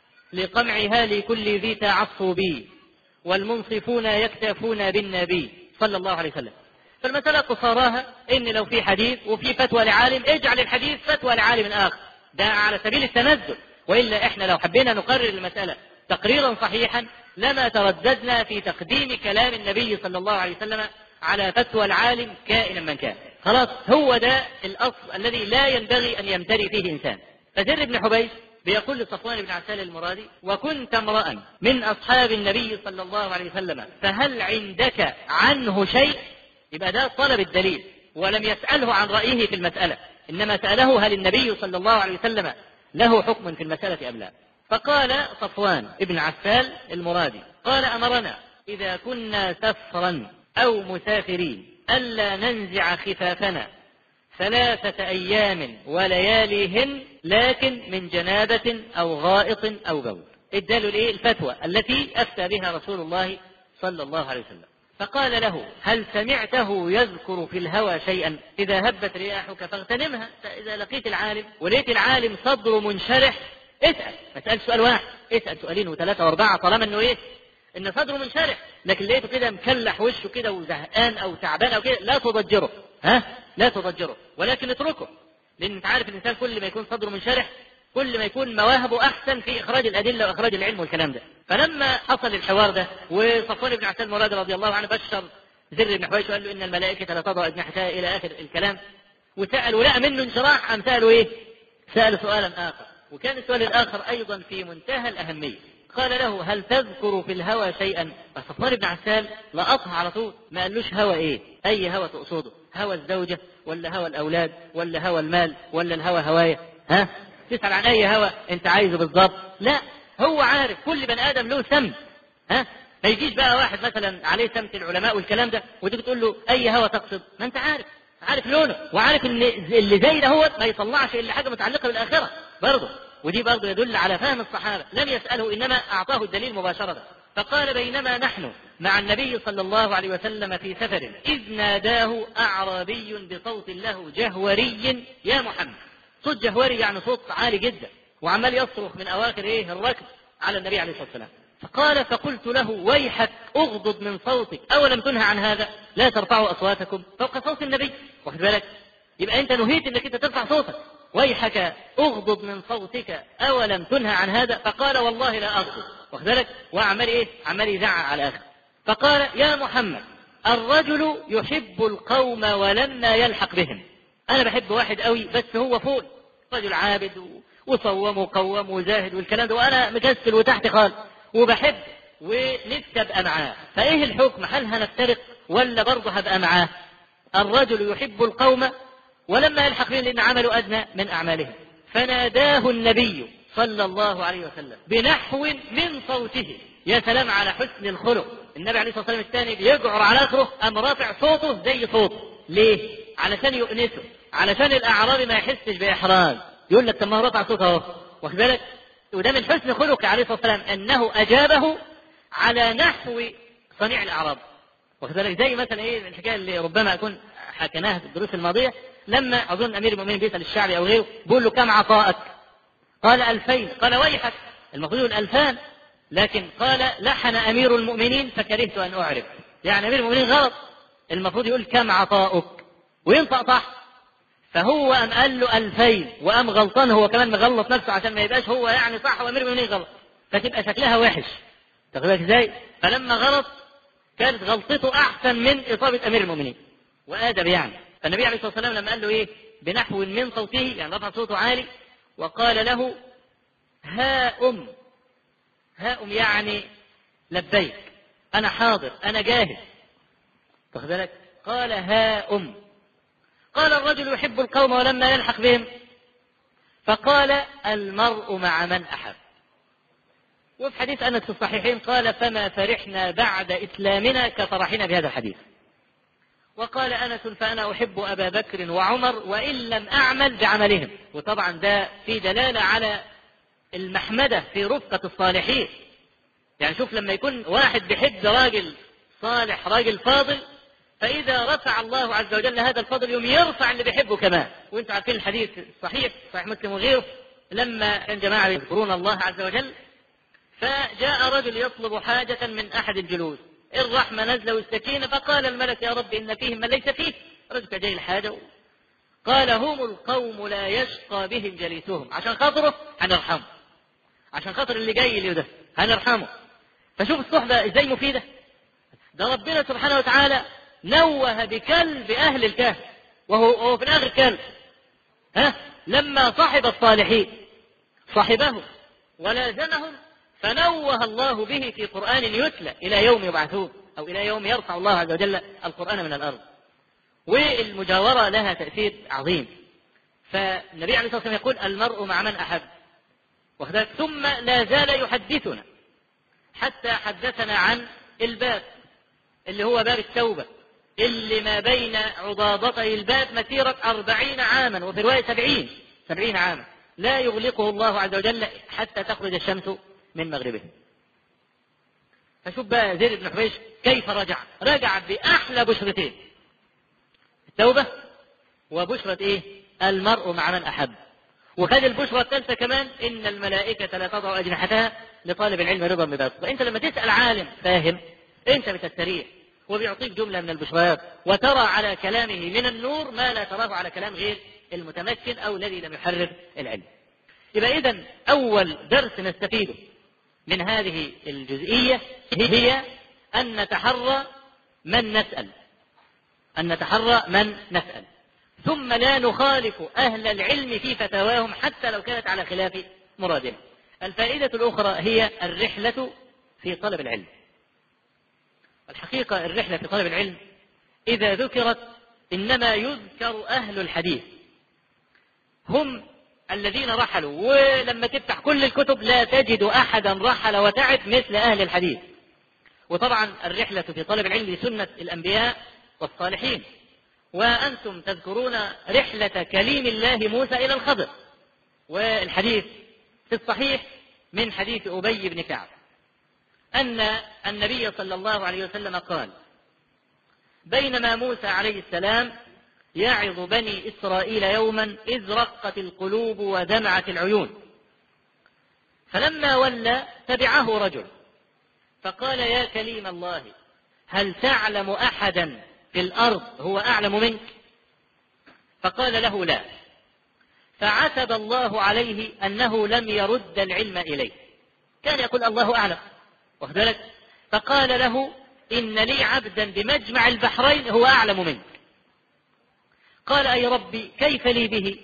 لقمعها لكل ذي تعصب والمنصفون يكتفون بالنبي صلى الله عليه وسلم فالمسألة قصاراها إن لو في حديث وفي فتوى لعالم اجعل الحديث فتوى لعالم آخر ده على سبيل التنزل وإلا إحنا لو حبينا نقرر المسألة تقريرا صحيحا لما ترددنا في تقديم كلام النبي صلى الله عليه وسلم على فتوى العالم كائنا من كان خلاص هو ده الأصل الذي لا ينبغي أن يمتري فيه إنسان فزر بن حبيش بيقول لصفوان بن عسال المرادي وكنت امرأ من أصحاب النبي صلى الله عليه وسلم فهل عندك عنه شيء يبقى ده طلب الدليل ولم يسأله عن رأيه في المسألة إنما سأله هل النبي صلى الله عليه وسلم له حكم في المسألة أم لا فقال صفوان ابن عسال المرادي قال أمرنا إذا كنا سفرا أو مسافرين ألا ننزع خفافنا ثلاثة أيام ولياليهن لكن من جنابة أو غائط أو بول اداله الايه الفتوى التي افتى بها رسول الله صلى الله عليه وسلم فقال له هل سمعته يذكر في الهوى شيئا اذا هبت رياحك فاغتنمها فاذا لقيت العالم ولقيت العالم صدره منشرح اسال ما تسالش سؤال واحد اسال سؤالين وثلاثه واربعه طالما انه ايه ان صدره منشرح لكن لقيته كده مكلح وشه كده وزهقان او تعبان او كده لا تضجره ها لا تضجره ولكن اتركه لان انت عارف الانسان كل ما يكون صدره منشرح كل ما يكون مواهبه احسن في اخراج الادله واخراج العلم والكلام ده فلما حصل الحوار ده وصفوان بن عسال مراد رضي الله عنه بشر زر بن حويش وقال له ان الملائكه لا تضع اجنحتها الى اخر الكلام وسال ولقى منه انشراح ام سالوا ايه؟ سال سؤالا اخر وكان السؤال الاخر ايضا في منتهى الاهميه قال له هل تذكر في الهوى شيئا فصفوان بن عسال لقطها على طول ما قالوش هوى ايه اي هوى تقصده هوى الزوجة ولا هوى الأولاد ولا هوى المال ولا الهوى هواية ها تسأل عن أي هوى أنت عايزه بالضبط لا هو عارف كل بني آدم له سم ها ما يجيش بقى واحد مثلا عليه سمت العلماء والكلام ده وتيجي تقول له أي هوى تقصد ما أنت عارف عارف لونه وعارف ان اللي زي ده هو ما يطلعش الا حاجه متعلقه بالاخره برضه ودي برضه يدل على فهم الصحابه لم يساله انما اعطاه الدليل مباشره فقال بينما نحن مع النبي صلى الله عليه وسلم في سفر إذ ناداه أعرابي بصوت له جهوري يا محمد صوت جهوري يعني صوت عالي جدا وعمال يصرخ من أواخر إيه الركب على النبي عليه الصلاة والسلام فقال فقلت له ويحك اغضض من صوتك أولم تنهى عن هذا لا ترفعوا أصواتكم فوق صوت النبي واخد بالك يبقى أنت نهيت أنك أنت ترفع صوتك ويحك اغضض من صوتك أولم تنهى عن هذا فقال والله لا أغضض واخد بالك وعمال إيه عمال يزعق على آخر فقال يا محمد الرجل يحب القوم ولما يلحق بهم أنا بحب واحد قوي بس هو فوق رجل عابد وصوم وقوم وزاهد والكلام ده وأنا مكسل وتحت خالص وبحب ونفسي أبقى معاه فإيه الحكم هل هنفترق ولا برضه هبقى معاه الرجل يحب القوم ولما يلحق بهم لأن عمله أدنى من أعمالهم فناداه النبي صلى الله عليه وسلم بنحو من صوته يا سلام على حسن الخلق النبي عليه الصلاه والسلام الثاني بيجعر على اخره قام رافع صوته زي صوته ليه علشان يؤنسه علشان الاعرابي ما يحسش باحراج يقول لك طب ما هو رفع صوته اهو واخد بالك وده من حسن خلقه عليه الصلاه والسلام انه اجابه على نحو صنيع الاعراب واخد بالك زي مثلا ايه الحكايه اللي ربما اكون حكيناها في الدروس الماضيه لما اظن امير المؤمنين بيسال الشعبي او غيره بيقول له كم عطاءك؟ قال ألفين قال ويحك المفروض يقول ألفان لكن قال لحن أمير المؤمنين فكرهت أن أعرف يعني أمير المؤمنين غلط المفروض يقول كم عطاؤك وينطق صح فهو أم قال له ألفين وأم غلطان هو كمان مغلط نفسه عشان ما يبقاش هو يعني صح وأمير المؤمنين غلط فتبقى شكلها وحش تاخد بالك ازاي؟ فلما غلط كانت غلطته أحسن من إصابة أمير المؤمنين وآدب يعني فالنبي عليه الصلاة والسلام لما قال له إيه بنحو من صوته يعني رفع صوته عالي وقال له ها أم ها أم يعني لبيك أنا حاضر أنا جاهز واخد بالك قال ها أم قال الرجل يحب القوم ولما يلحق بهم فقال المرء مع من أحب وفي حديث أنس في الصحيحين قال فما فرحنا بعد إسلامنا كفرحنا بهذا الحديث وقال أنس فأنا أحب أبا بكر وعمر وإن لم أعمل بعملهم وطبعا ده في دلالة على المحمدة في رفقة الصالحين يعني شوف لما يكون واحد بيحب راجل صالح راجل فاضل فإذا رفع الله عز وجل هذا الفضل يوم يرفع اللي بيحبه كمان وانتم عارفين الحديث الصحيح صحيح مسلم وغيره لما كان جماعة يذكرون الله عز وجل فجاء رجل يطلب حاجة من أحد الجلوس الرحمة نزل والسكينة فقال الملك يا رب إن فيهم من ليس فيه رجل جاي الحاجة قال هم القوم لا يشقى بهم جليسهم عشان خاطره هنرحمه عشان خاطر اللي جاي اللي ده هنرحمه فشوف الصحبة ازاي مفيدة ده ربنا سبحانه وتعالى نوه بكلب أهل الكهف وهو, وهو في الآخر كلب ها لما صحب الصالحين صحبهم ولازمهم فنوه الله به في قرآن يتلى إلى يوم يبعثون أو إلى يوم يرفع الله عز وجل القرآن من الأرض والمجاورة لها تأثير عظيم فالنبي عليه الصلاة والسلام يقول المرء مع من أحب وكذلك ثم لا زال يحدثنا حتى حدثنا عن الباب اللي هو باب التوبة اللي ما بين عضاضتي الباب مسيرة أربعين عاما وفي رواية سبعين سبعين عاما لا يغلقه الله عز وجل حتى تخرج الشمس من مغربه فشوف بقى زيد بن حبيش كيف رجع رجع بأحلى بشرتين التوبة وبشرة إيه المرء مع من أحب وخد البشرى الثالثة كمان إن الملائكة لا تضع أجنحتها لطالب العلم رضا بذلك فأنت لما تسأل عالم فاهم أنت بتستريح وبيعطيك جملة من البشريات وترى على كلامه من النور ما لا تراه على كلام غير المتمكن أو الذي لم يحرر العلم يبقى إذا أول درس نستفيده من هذه الجزئية هي أن نتحرى من نسأل أن نتحرى من نسأل ثم لا نخالف أهل العلم في فتاواهم حتى لو كانت على خلاف مرادهم الفائدة الأخرى هي الرحلة في طلب العلم الحقيقة الرحلة في طلب العلم إذا ذكرت إنما يذكر أهل الحديث هم الذين رحلوا ولما تفتح كل الكتب لا تجد أحدا رحل وتعب مثل أهل الحديث وطبعا الرحلة في طلب العلم سنة الأنبياء والصالحين وأنتم تذكرون رحلة كليم الله موسى إلى الخضر والحديث في الصحيح من حديث أبي بن كعب أن النبي صلى الله عليه وسلم قال بينما موسى عليه السلام يعظ بني إسرائيل يوما إذ رقت القلوب ودمعت العيون فلما ولى تبعه رجل فقال يا كليم الله هل تعلم أحدا في الأرض هو أعلم منك فقال له لا فعتب الله عليه أنه لم يرد العلم إليه كان يقول الله أعلم واخد بالك فقال له إن لي عبدا بمجمع البحرين هو أعلم منك قال أي ربي كيف لي به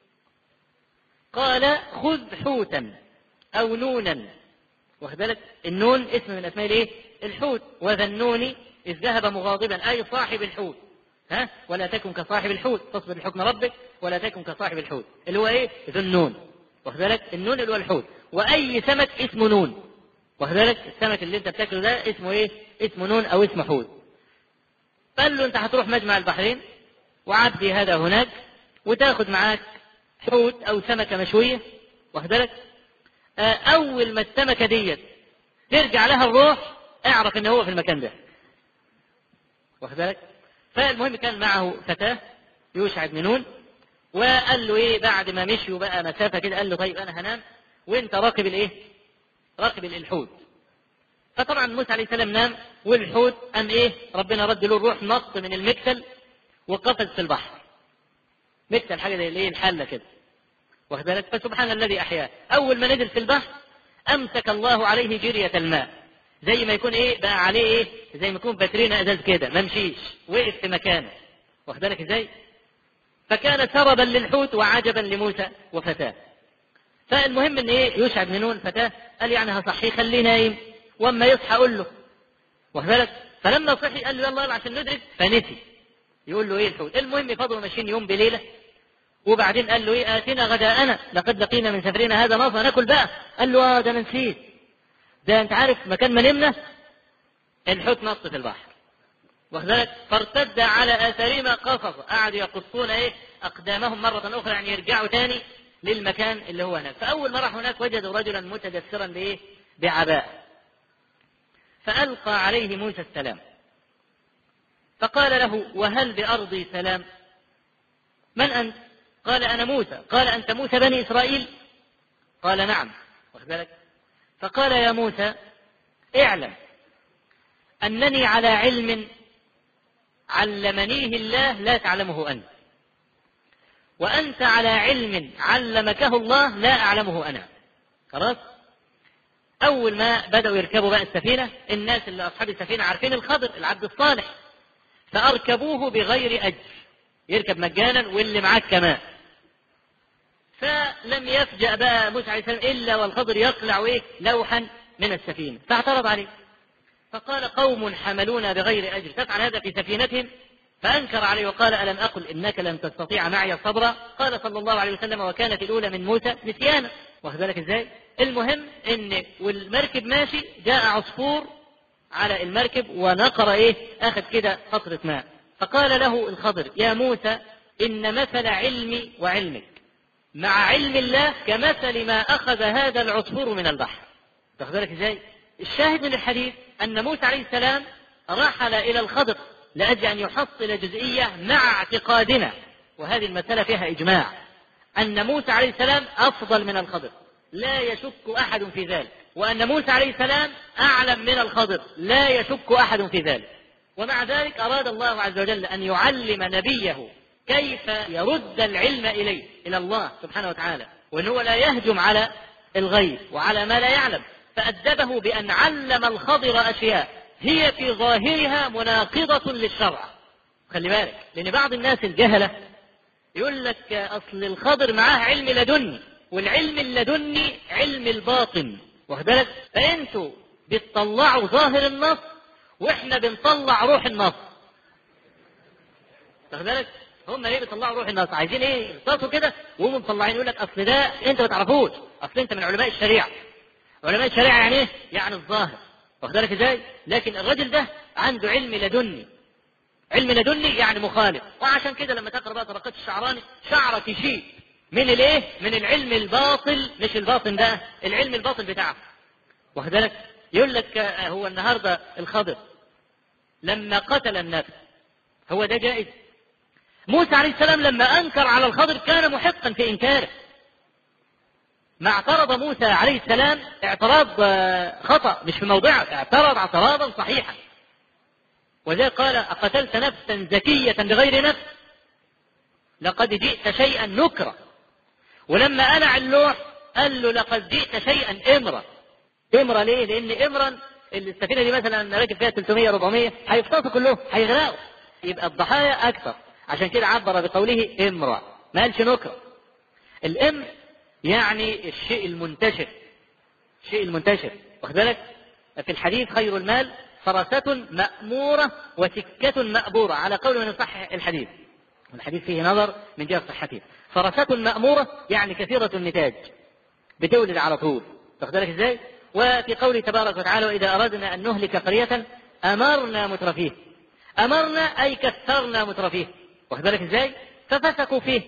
قال خذ حوتا أو نونا واخد بالك النون اسم من أسماء الإيه الحوت وذا النون إذ ذهب مغاضبا أي صاحب الحوت ها ولا تكن كصاحب الحوت تصبر لحكم ربك ولا تكن كصاحب الحوت اللي هو ايه ذو النون واخد بالك النون اللي هو الحوت واي سمك اسمه نون واخد بالك السمك اللي انت بتاكله ده اسمه ايه اسمه نون او اسمه حوت قال له انت هتروح مجمع البحرين وعبدي هذا هناك وتاخد معاك حوت او سمكه مشويه واخد بالك آه، اول ما السمكه ديت ترجع لها الروح اعرف ان هو في المكان ده واخد بالك فالمهم كان معه فتاه يوشع بن نون وقال له ايه بعد ما مشيوا بقى مسافه كده قال له طيب انا هنام وانت راكب الايه؟ راكب الحوت فطبعا موسى عليه السلام نام والحوت قام ايه؟ ربنا رد له الروح نط من المكتل وقفز في البحر. مكتل حاجه زي الايه؟ الحله كده. واخد بالك؟ فسبحان الذي احياه. اول ما نزل في البحر امسك الله عليه جريه الماء. زي ما يكون ايه؟ بقى عليه ايه؟ زي ما يكون باترينا ازاز كده ما مشيش وقف في مكانه. واخد بالك ازاي؟ فكان سربا للحوت وعجبا لموسى وفتاه. فالمهم ان ايه يوشع بن نون فتاه قال يعني هصحيه خليه نايم واما يصحى اقول له واخد بالك فلما صحي قال له يلا يلا عشان ندرس فنسي يقول له ايه الحوت المهم فضلوا ماشيين يوم بليله وبعدين قال له ايه اتنا غداءنا لقد لقينا من سفرنا هذا نصا ناكل بقى قال له اه ده انا نسيت ده انت عارف مكان ما نمنا الحوت نط في البحر واخد بالك فارتد على اثارهما قصص قعدوا يقصون ايه اقدامهم مره اخرى يعني يرجعوا تاني للمكان اللي هو هناك فأول ما راح هناك وجدوا رجلا متدثرا بإيه؟ بعباء فألقى عليه موسى السلام فقال له وهل بأرضي سلام من أنت قال أنا موسى قال أنت موسى بني إسرائيل قال نعم واخد بالك فقال يا موسى اعلم أنني على علم علمنيه الله لا تعلمه أنت وأنت على علم علمكه الله لا أعلمه أنا خلاص أول ما بدأوا يركبوا بقى السفينة الناس اللي أصحاب السفينة عارفين الخضر العبد الصالح فأركبوه بغير أجر يركب مجانا واللي معاك كمان فلم يفجأ بقى موسى عليه السلام إلا والخضر يقلع إيه لوحا من السفينة فاعترض عليه فقال قوم حملونا بغير أجر تفعل هذا في سفينتهم فأنكر عليه وقال ألم أقل إنك لن تستطيع معي صبرا قال صلى الله عليه وسلم وكانت الأولى من موسى نسيانا واخد بالك إزاي المهم إن والمركب ماشي جاء عصفور على المركب ونقر إيه أخذ كده قطرة ماء فقال له الخضر يا موسى إن مثل علمي وعلمك مع علم الله كمثل ما أخذ هذا العصفور من البحر واخد بالك إزاي الشاهد من الحديث أن موسى عليه السلام رحل إلى الخضر لأجل أن يحصل جزئية مع اعتقادنا وهذه المسألة فيها إجماع أن موسى عليه السلام أفضل من الخضر لا يشك أحد في ذلك وأن موسى عليه السلام أعلم من الخضر لا يشك أحد في ذلك ومع ذلك أراد الله عز وجل أن يعلم نبيه كيف يرد العلم إليه إلى الله سبحانه وتعالى وأنه لا يهجم على الغيب وعلى ما لا يعلم فأدبه بأن علم الخضر أشياء هي في ظاهرها مناقضة للشرع خلي بالك لأن بعض الناس الجهلة يقول لك أصل الخضر معاه علم لدني والعلم اللدني علم الباطن واخد بالك فأنتوا بتطلعوا ظاهر النص واحنا بنطلع روح النص واخد بالك هم ليه بيطلعوا روح النص عايزين ايه يقصوا كده وهم مطلعين يقول لك اصل ده انت ما تعرفوش اصل انت من علماء الشريعه علماء الشريعه يعني ايه يعني الظاهر واخد بالك ازاي؟ لكن الرجل ده عنده علم لدني علم لدني يعني مخالف وعشان كده لما تقرا بقى طبقات الشعراني شعرك يشيب من الايه؟ من العلم الباطل مش الباطن ده العلم الباطن بتاعه واخد بالك؟ يقول لك هو النهارده الخضر لما قتل النفس هو ده جائز؟ موسى عليه السلام لما انكر على الخضر كان محقا في انكاره ما اعترض موسى عليه السلام اعتراض خطأ مش في موضعه اعترض اعتراضا صحيحا وذلك قال أقتلت نفسا زكية بغير نفس لقد جئت شيئا نكرا ولما أنع اللوح قال له لقد جئت شيئا إمرا إمرا ليه؟ لأن إمرا السفينة دي مثلا راكب فيها 300 400 هيفتصوا كلهم هيغرقوا يبقى الضحايا أكثر عشان كده عبر بقوله إمرا ما قالش نكرا الإمر يعني الشيء المنتشر الشيء المنتشر واخد بالك في الحديث خير المال فرسة مأمورة وسكة مأبورة على قول من يصحح الحديث الحديث فيه نظر من جهة صحته فرسة مأمورة يعني كثيرة النتاج بتولد على طول واخد بالك ازاي وفي قوله تبارك وتعالى وإذا أردنا أن نهلك قرية أمرنا مترفيه أمرنا أي كثرنا مترفيه واخد بالك ازاي ففسقوا فيه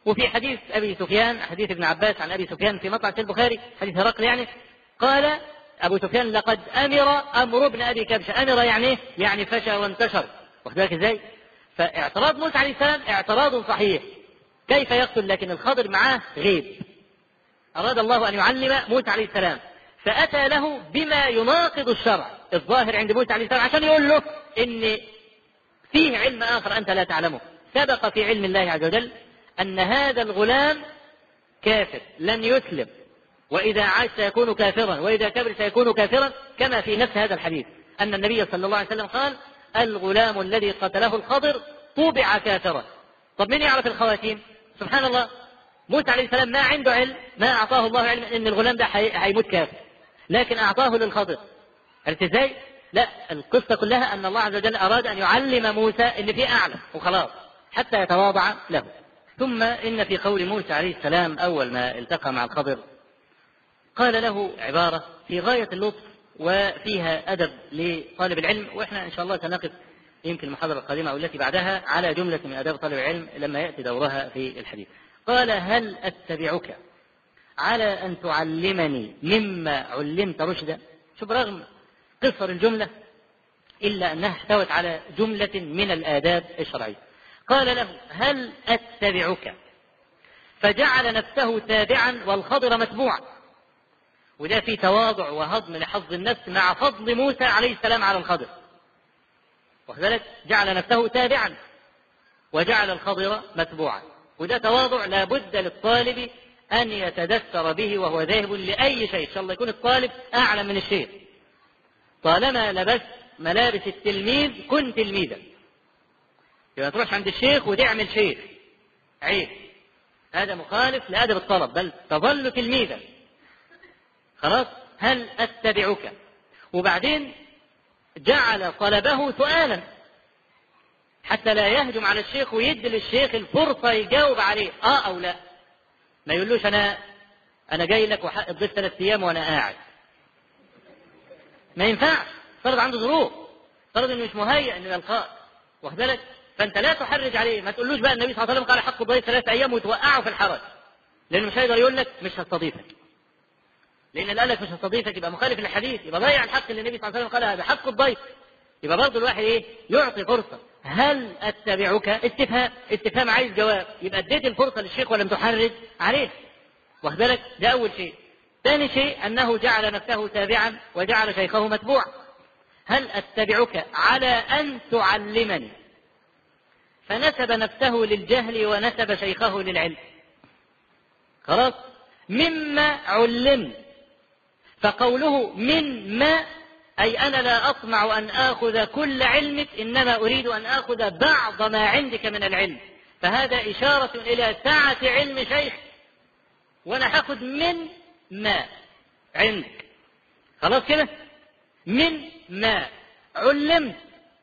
وفي حديث ابي سفيان حديث ابن عباس عن ابي سفيان في مطعم البخاري حديث هرقل يعني قال ابو سفيان لقد امر امر ابن ابي كبشه امر يعني ايه؟ يعني فشى وانتشر واخد بالك ازاي؟ فاعتراض موسى عليه السلام اعتراض صحيح كيف يقتل لكن الخضر معاه غيب اراد الله ان يعلم موسى عليه السلام فاتى له بما يناقض الشرع الظاهر عند موسى عليه السلام عشان يقول له ان فيه علم اخر انت لا تعلمه سبق في علم الله عز وجل ان هذا الغلام كافر لن يسلم واذا عاش سيكون كافرا واذا كبر سيكون كافرا كما في نفس هذا الحديث ان النبي صلى الله عليه وسلم قال الغلام الذي قتله الخضر طبع كافرا طب من يعرف الخواتيم سبحان الله موسى عليه السلام ما عنده علم ما اعطاه الله علم ان الغلام ده هيموت كافر لكن اعطاه للخضر عرفت ازاي؟ لا القصة كلها أن الله عز وجل أراد أن يعلم موسى أن في أعلى وخلاص حتى يتواضع له ثم إن في قول موسى عليه السلام أول ما التقى مع الخضر قال له عبارة في غاية اللطف وفيها أدب لطالب العلم وإحنا إن شاء الله سنقف يمكن المحاضرة القادمة أو التي بعدها على جملة من آداب طالب العلم لما يأتي دورها في الحديث قال هل أتبعك على أن تعلمني مما علمت رشدا شوف رغم قصر الجملة إلا أنها احتوت على جملة من الآداب الشرعية قال له هل أتبعك فجعل نفسه تابعا والخضر متبوعا وده في تواضع وهضم لحظ النفس مع فضل موسى عليه السلام على الخضر وكذلك جعل نفسه تابعا وجعل الخضر متبوعا وده تواضع لا بد للطالب أن يتدثر به وهو ذاهب لأي شيء إن شاء الله يكون الطالب أعلم من الشيخ طالما لبست ملابس التلميذ كن تلميذا يبقى تروح عند الشيخ وتعمل شيخ عيب هذا مخالف لأدب الطلب بل تظل تلميذا خلاص هل أتبعك وبعدين جعل طلبه سؤالا حتى لا يهجم على الشيخ ويدي للشيخ الفرصة يجاوب عليه اه او لا ما يقولوش انا انا جاي لك وحق الضيف ثلاث ايام وانا قاعد ما ينفعش فرض عنده ظروف فرض انه مش مهيئ انه يلقاك واخد بالك فانت لا تحرج عليه ما تقولوش بقى النبي صلى الله عليه وسلم قال حق الضيف ثلاث ايام وتوقعه في الحرج لانه مش هيقدر يقول لك مش هستضيفك لان اللي قال لك مش هستضيفك يبقى مخالف للحديث يبقى ضيع الحق اللي النبي صلى الله عليه وسلم قال هذا حق الضيف يبقى برضه الواحد ايه يعطي فرصه هل اتبعك استفهام استفهام عايز جواب يبقى اديت الفرصه للشيخ ولم تحرج عليه واخد بالك ده اول شيء ثاني شيء انه جعل نفسه تابعا وجعل شيخه متبوعا هل اتبعك على ان تعلمني فنسب نفسه للجهل ونسب شيخه للعلم خلاص مما علمت فقوله من ما أي أنا لا أطمع أن آخذ كل علمك إنما أريد أن آخذ بعض ما عندك من العلم فهذا إشارة إلى سعة علم شيخ وأنا هاخذ من ما عندك خلاص كده من ما علمت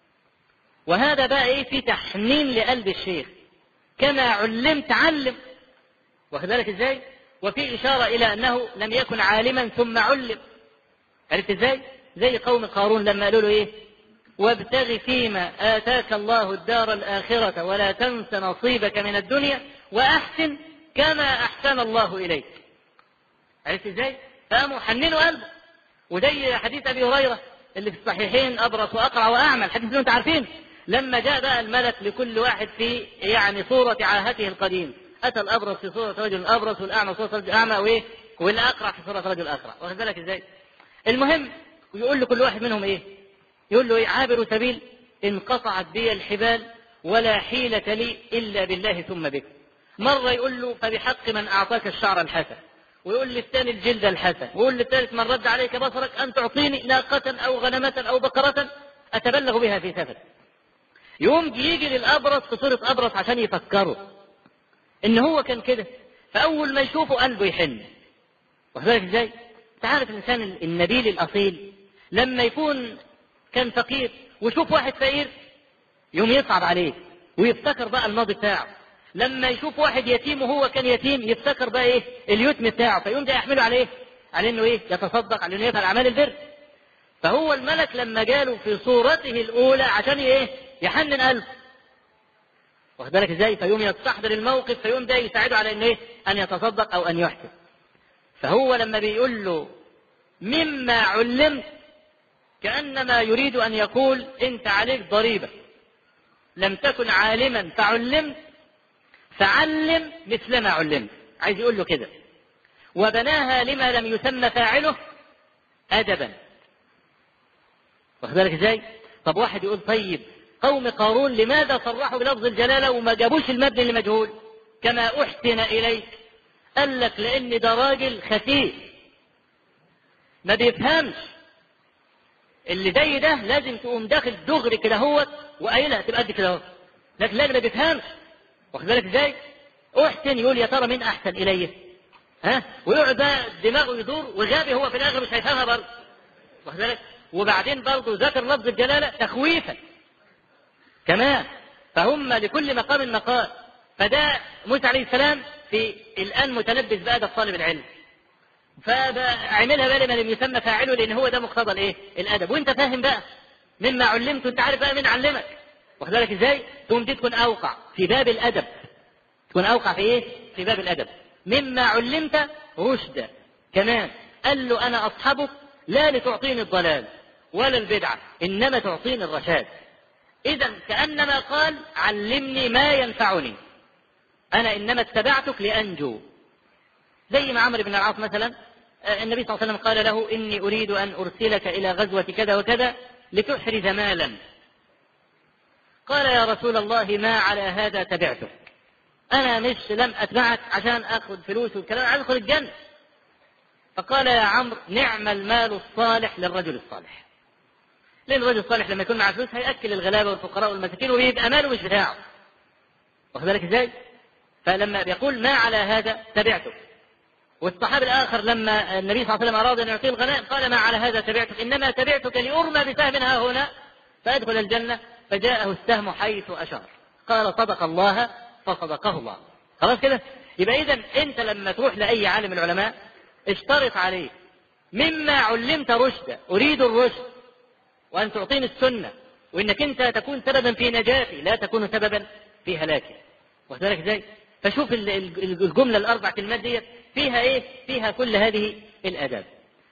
وهذا بقى ايه في تحنين لقلب الشيخ كما علمت علم واخد بالك ازاي وفي اشاره الى انه لم يكن عالما ثم علم عرفت ازاي زي قوم قارون لما قالوا له ايه وابتغ فيما اتاك الله الدار الاخره ولا تنس نصيبك من الدنيا واحسن كما احسن الله اليك عرفت ازاي فقاموا حننوا قلبه وزي حديث ابي هريره اللي في الصحيحين ابرص واقرع واعمى الحديث اللي انتم عارفين لما جاء بقى الملك لكل واحد في يعني صورة عاهته القديم أتى الأبرص في صورة رجل أبرص والأعمى في صورة رجل أعمى وإيه والأقرع في صورة رجل أقرع واخد بالك إزاي المهم ويقول لكل واحد منهم إيه يقول له إيه عابر سبيل انقطعت بي الحبال ولا حيلة لي إلا بالله ثم بك مرة يقول له فبحق من أعطاك الشعر الحسن ويقول للثاني الجلد الحسن ويقول للثالث من رد عليك بصرك أن تعطيني ناقة أو غنمة أو بقرة أتبلغ بها في سفر يوم يجي للأبرص في صورة أبرص عشان يفكره إن هو كان كده فأول ما يشوفه قلبه يحن واخد بالك إزاي؟ أنت عارف الإنسان النبيل الأصيل لما يكون كان فقير ويشوف واحد فقير يوم يصعب عليه ويفتكر بقى الماضي بتاعه لما يشوف واحد يتيم وهو كان يتيم يفتكر بقى ايه اليتم بتاعه فيقوم ده يحمله على ايه على انه ايه يتصدق على انه يفعل اعمال البر فهو الملك لما جاله في صورته الاولى عشان ايه يحنن قلبه واخد بالك ازاي فيقوم يستحضر الموقف فيقوم ده يساعده على ان ايه ان يتصدق او ان يحسن فهو لما بيقول له مما علمت كانما يريد ان يقول انت عليك ضريبه لم تكن عالما فعلمت فعلم مثل ما علمت عايز يقول له كده وبناها لما لم يسمى فاعله ادبا واخد بالك ازاي طب واحد يقول طيب قوم قارون لماذا صرحوا بلفظ الجلاله وما جابوش المبني لمجهول كما احسن اليك قال لك لان ده راجل خفيف ما بيفهمش اللي زي ده لازم تقوم داخل دغري كده هوت وقايلها تبقى قد كده اهو لكن لا ما بيفهمش واخد بالك ازاي؟ احسن يقول يا ترى مين احسن الي؟ ها؟ ويقعد بقى دماغه يدور وغبي هو في الاخر مش هيفهمها برضه واخد بالك؟ وبعدين برضه ذكر لفظ الجلاله تخويفا كمان فهم لكل مقام مقال فده موسى عليه السلام في الان متلبس بادب طالب العلم فعملها بقى لما لم يسمى فاعله لان هو ده مقتضى الايه؟ الادب وانت فاهم بقى مما علمت انت عارف بقى مين علمك واخد بالك ازاي؟ تقوم دي تكون اوقع في باب الادب تكون اوقع في ايه؟ في باب الادب مما علمت رشدا كمان قال له انا اصحبك لا لتعطيني الضلال ولا البدعه انما تعطيني الرشاد اذا كانما قال علمني ما ينفعني انا انما اتبعتك لانجو زي ما عمرو بن العاص مثلا النبي صلى الله عليه وسلم قال له اني اريد ان ارسلك الى غزوه كذا وكذا لتحرز مالا قال يا رسول الله ما على هذا تبعتك انا مش لم اتبعك عشان اخذ فلوس والكلام عايز ادخل الجنه فقال يا عمرو نعم المال الصالح للرجل الصالح لان الرجل الصالح لما يكون معاه فلوس هياكل الغلابه والفقراء والمساكين ويبقى ماله مش بتاعه واخد بالك ازاي فلما بيقول ما على هذا تبعتك والصحابي الاخر لما النبي صلى الله عليه وسلم اراد ان يعطيه الغنائم قال ما على هذا تبعتك انما تبعتك لارمى بسهم ها هنا فادخل الجنه فجاءه السهم حيث اشار قال صدق الله فصدقه الله خلاص كده يبقى اذا انت لما تروح لاي عالم العلماء اشترط عليه مما علمت رشدا اريد الرشد وان تعطيني السنه وانك انت تكون سببا في نجاتي لا تكون سببا في هلاكي واخد بالك ازاي؟ فشوف الجمله الاربع كلمات ديت فيها ايه؟ فيها كل هذه الاداب.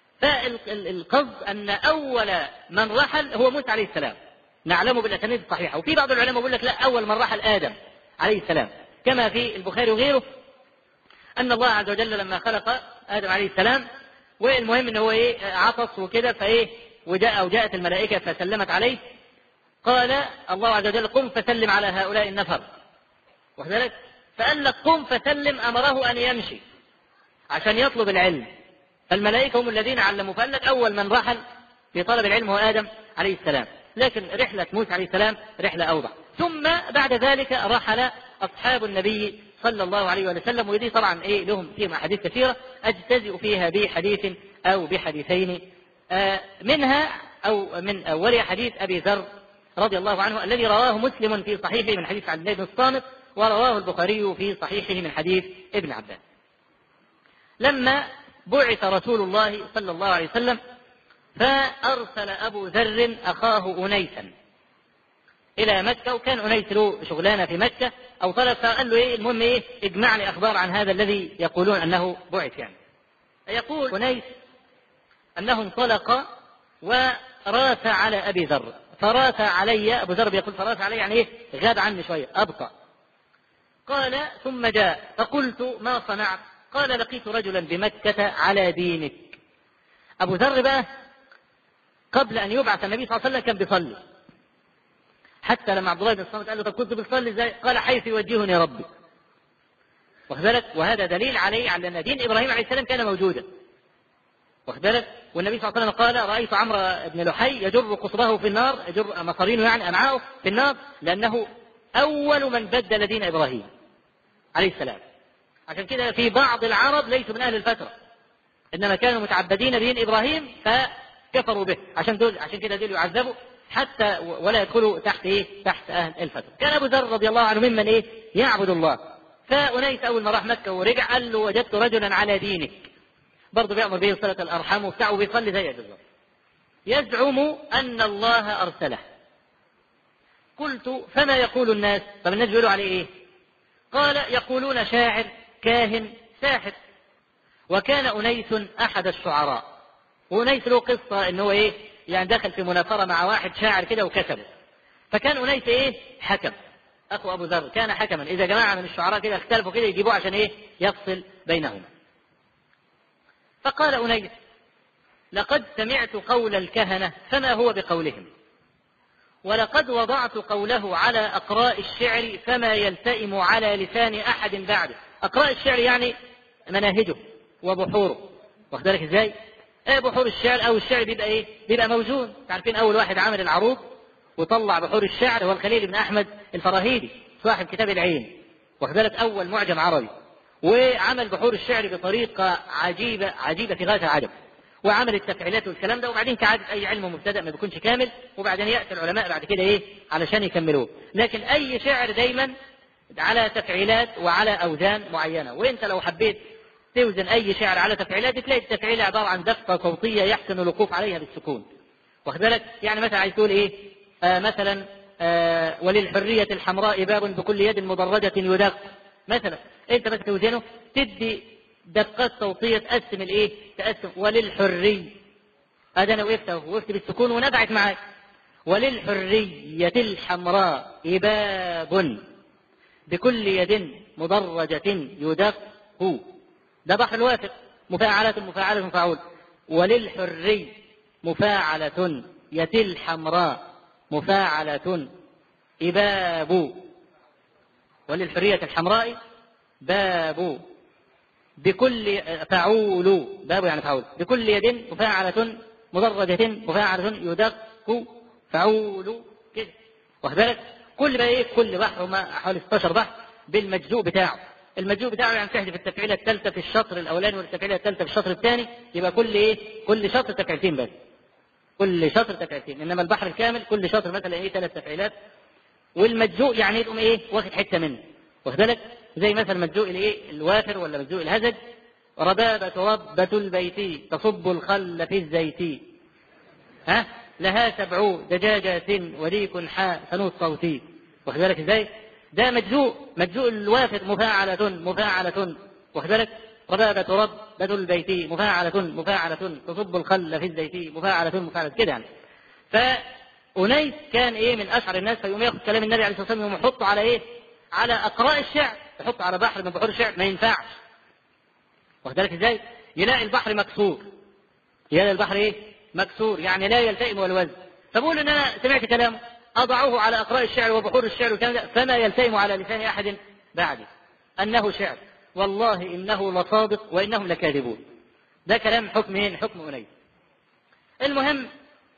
فالقصد ان اول من رحل هو موسى عليه السلام. نعلمه بالاسانيد الصحيحه، وفي بعض العلماء بيقول لك لا اول من رحل ادم عليه السلام، كما في البخاري وغيره ان الله عز وجل لما خلق ادم عليه السلام والمهم ان هو ايه عطس وكده فايه وجاء او جاءت الملائكه فسلمت عليه قال الله عز وجل قم فسلم على هؤلاء النفر واخد بالك؟ فقال لك قم فسلم امره ان يمشي عشان يطلب العلم فالملائكه هم الذين علموا فقال لك اول من رحل في طلب العلم هو ادم عليه السلام لكن رحله موسى عليه السلام رحله اوضح ثم بعد ذلك رحل اصحاب النبي صلى الله عليه وسلم ودي طبعا ايه لهم فيهم احاديث كثيره اجتزئ فيها بحديث او بحديثين آه منها او من اولها حديث ابي ذر رضي الله عنه الذي رواه مسلم في صحيحه من حديث عبد الله بن الصامت ورواه البخاري في صحيحه من حديث ابن عباس. لما بعث رسول الله صلى الله عليه وسلم فأرسل أبو ذر أخاه أنيسا إلى مكة وكان أنيس له شغلانة في مكة أو طلب فقال له إيه المهم إيه اجمعني أخبار عن هذا الذي يقولون أنه بعث يعني. يقول أنيس أنه انطلق وراث على أبي ذر فراث علي أبو ذر يقول فراث علي يعني إيه غاب عني شوية أبطأ قال ثم جاء فقلت ما صنعت قال لقيت رجلا بمكة على دينك أبو ذر بقى قبل أن يبعث النبي صلى الله عليه وسلم كان بيصلي حتى لما عبد الله بن الصامت قال له طب كنت بتصلي ازاي؟ قال حيث يوجهني ربي. واخد بالك؟ وهذا دليل عليه على ان دين ابراهيم عليه السلام كان موجودا. واخد بالك؟ والنبي صلى الله عليه وسلم قال رايت عمرو بن لحي يجر قصبه في النار يجر مصارينه يعني امعاءه في النار لانه اول من بدل دين ابراهيم عليه السلام. عشان كده في بعض العرب ليسوا من اهل الفتره. انما كانوا متعبدين بدين ابراهيم فكفروا به عشان دول عشان كده دول يعذبوا حتى ولا يدخلوا تحت ايه؟ تحت اهل الفتره. كان ابو ذر رضي الله عنه ممن ايه؟ يعبد الله. فانيس اول ما راح مكه ورجع قال له وجدت رجلا على دينك. برضه بيامر به صله الارحام وبتاع وبيصلي زيك بالظبط. يزعم ان الله ارسله. قلت فما يقول الناس طب الناس بيقولوا عليه ايه قال يقولون شاعر كاهن ساحر وكان أنيس أحد الشعراء وأنيس له قصة إن هو إيه يعني دخل في منافرة مع واحد شاعر كده وكسبه فكان أنيس إيه حكم أخو أبو ذر كان حكما إذا جماعة من الشعراء كده اختلفوا كده يجيبوه عشان إيه يفصل بينهما فقال أنيس لقد سمعت قول الكهنة فما هو بقولهم ولقد وضعت قوله على أقراء الشعر فما يلتئم على لسان أحد بعده أقراء الشعر يعني مناهجه وبحوره واخد بالك ازاي؟ ايه بحور الشعر او الشعر بيبقى ايه؟ بيبقى موزون، عارفين اول واحد عمل العروض وطلع بحور الشعر هو الخليل بن احمد الفراهيدي صاحب كتاب العين واخد بالك اول معجم عربي وعمل بحور الشعر بطريقه عجيبه عجيبه في غايه العجب وعمل التفعيلات والكلام ده وبعدين كعادة أي علم مبتدأ ما بيكونش كامل وبعدين يأتي العلماء بعد كده إيه علشان يكملوه لكن أي شعر دايما على تفعيلات وعلى أوزان معينة وأنت لو حبيت توزن أي شعر على تفعيلات تلاقي التفعيلة عبارة عن دفقة صوتية يحسن الوقوف عليها بالسكون واخد بالك يعني مثلا عايز تقول إيه آه مثلا آه وللحرية الحمراء باب بكل يد مدرجة يدق مثلا أنت بس توزنه تدي دقات صوتية تقسم الإيه تقسم وللحري هذا أنا وقفت أهو وقفت بالسكون ونفعت معاك وللحرية الحمراء باب بكل يد مدرجة يدق ده بحر الوافق مفاعلة مفاعلة مفعول وللحري مفاعلة يتل حمراء مفاعلة إباب وللحرية الحمراء باب بكل فعول باب يعني فعول بكل يد مفاعلة مدرجة مفاعلة يدق فعول كده واخد بالك كل بقى ايه كل بحر هما حوالي 16 بحر بالمجزوء بتاعه المجزوء بتاعه يعني تحذف التفعيله الثالثه في الشطر الاولاني والتفعيله الثالثه في الشطر الثاني يبقى كل ايه كل شطر تفعيلتين بس كل شطر تفعيلتين انما البحر الكامل كل شطر مثلا ايه ثلاث تفعيلات والمجزوء يعني تقوم ايه واخد حته منه واخد بالك زي مثلا مجزوء الايه الوافر ولا مجزوء الهزج ربابة ربة البيت تصب الخل في الزيت ها لها سبع دجاجات وليك حاء ثنوت صوتي واخد بالك ازاي؟ ده مجزوء مجزوء الوافر مفاعلة مفاعلة واخد بالك؟ ربابة ربة البيت مفاعلة مفاعلة تصب الخل في الزيت مفاعلة مفاعلة كده يعني. فأنيس كان ايه من اشعر الناس فيقوم ياخد كلام النبي عليه الصلاه والسلام ويحطه على ايه؟ على اقراء الشعر يحطه على بحر من بحور الشعر ما ينفعش. واخد بالك ازاي؟ يلاقي البحر مكسور. يلاقي البحر ايه؟ مكسور يعني لا يلتئم والوزن. فبقول ان انا سمعت كلامه أضعه على أقراء الشعر وبحور الشعر والكلام ده فما يلتئم على لسان أحد بعدي أنه شعر والله إنه لصادق وإنهم لكاذبون ده كلام حكم مين حكم أنيس المهم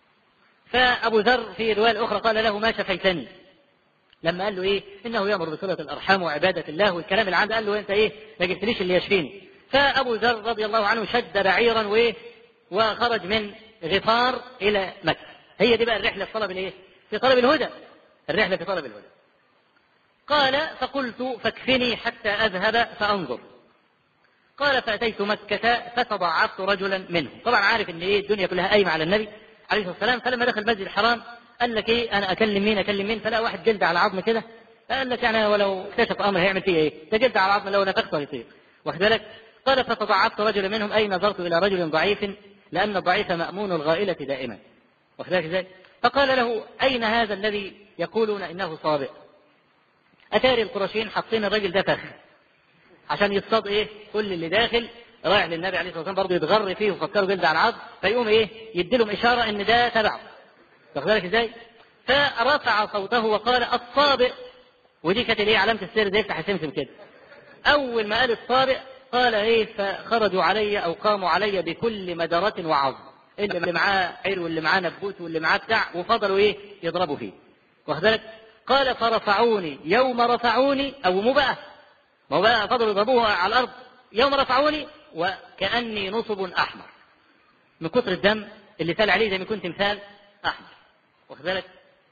فأبو ذر في رواية الأخرى قال له ما شفيتني لما قال له إيه إنه يأمر بصلة الأرحام وعبادة الله والكلام اللي عنده قال له أنت إيه ما جبتليش اللي يشفيني فأبو ذر رضي الله عنه شد بعيرا وإيه وخرج من غفار إلى مكة هي دي بقى الرحلة في طلب الإيه في طلب الهدى الرحلة في طلب الهدى قال فقلت فاكفني حتى أذهب فأنظر قال فأتيت مكة فتضعفت رجلا منهم طبعا عارف ان ايه الدنيا كلها قايمة على النبي عليه الصلاة والسلام فلما دخل المسجد الحرام قال لك ايه انا اكلم مين اكلم مين فلا واحد جلد على عظم كده قال لك يعني ولو اكتشف امر هيعمل فيه ايه ده جلد على عظم لو نفخته يطير واخد بالك قال فتضعفت رجلا منهم اي نظرت الى رجل ضعيف لان الضعيف مامون الغائله دائما واخد بالك ازاي فقال له أين هذا الذي يقولون إنه صابئ أتاري القرشيين حاطين الراجل ده فخ عشان يصطاد إيه كل اللي داخل رايح للنبي عليه الصلاة والسلام برضه يتغر فيه وفكروا جلد على العظم فيقوم إيه يديلهم إشارة إن ده تبعه واخد بالك إزاي؟ فرفع صوته وقال الصابئ ودي كانت ايه علامة السر زي يفتح السمسم كده أول ما قال الصابئ قال إيه فخرجوا علي أو قاموا علي بكل مدرة وعظم اللي معاه عير واللي معاه نبوت واللي معاه بتاع وفضلوا ايه يضربوا فيه واخد بالك قال فرفعوني يوم رفعوني او مو بقى ما هو بقى فضلوا يضربوه على الارض يوم رفعوني وكاني نصب احمر من كتر الدم اللي سال عليه زي ما كنت مثال احمر واخد بالك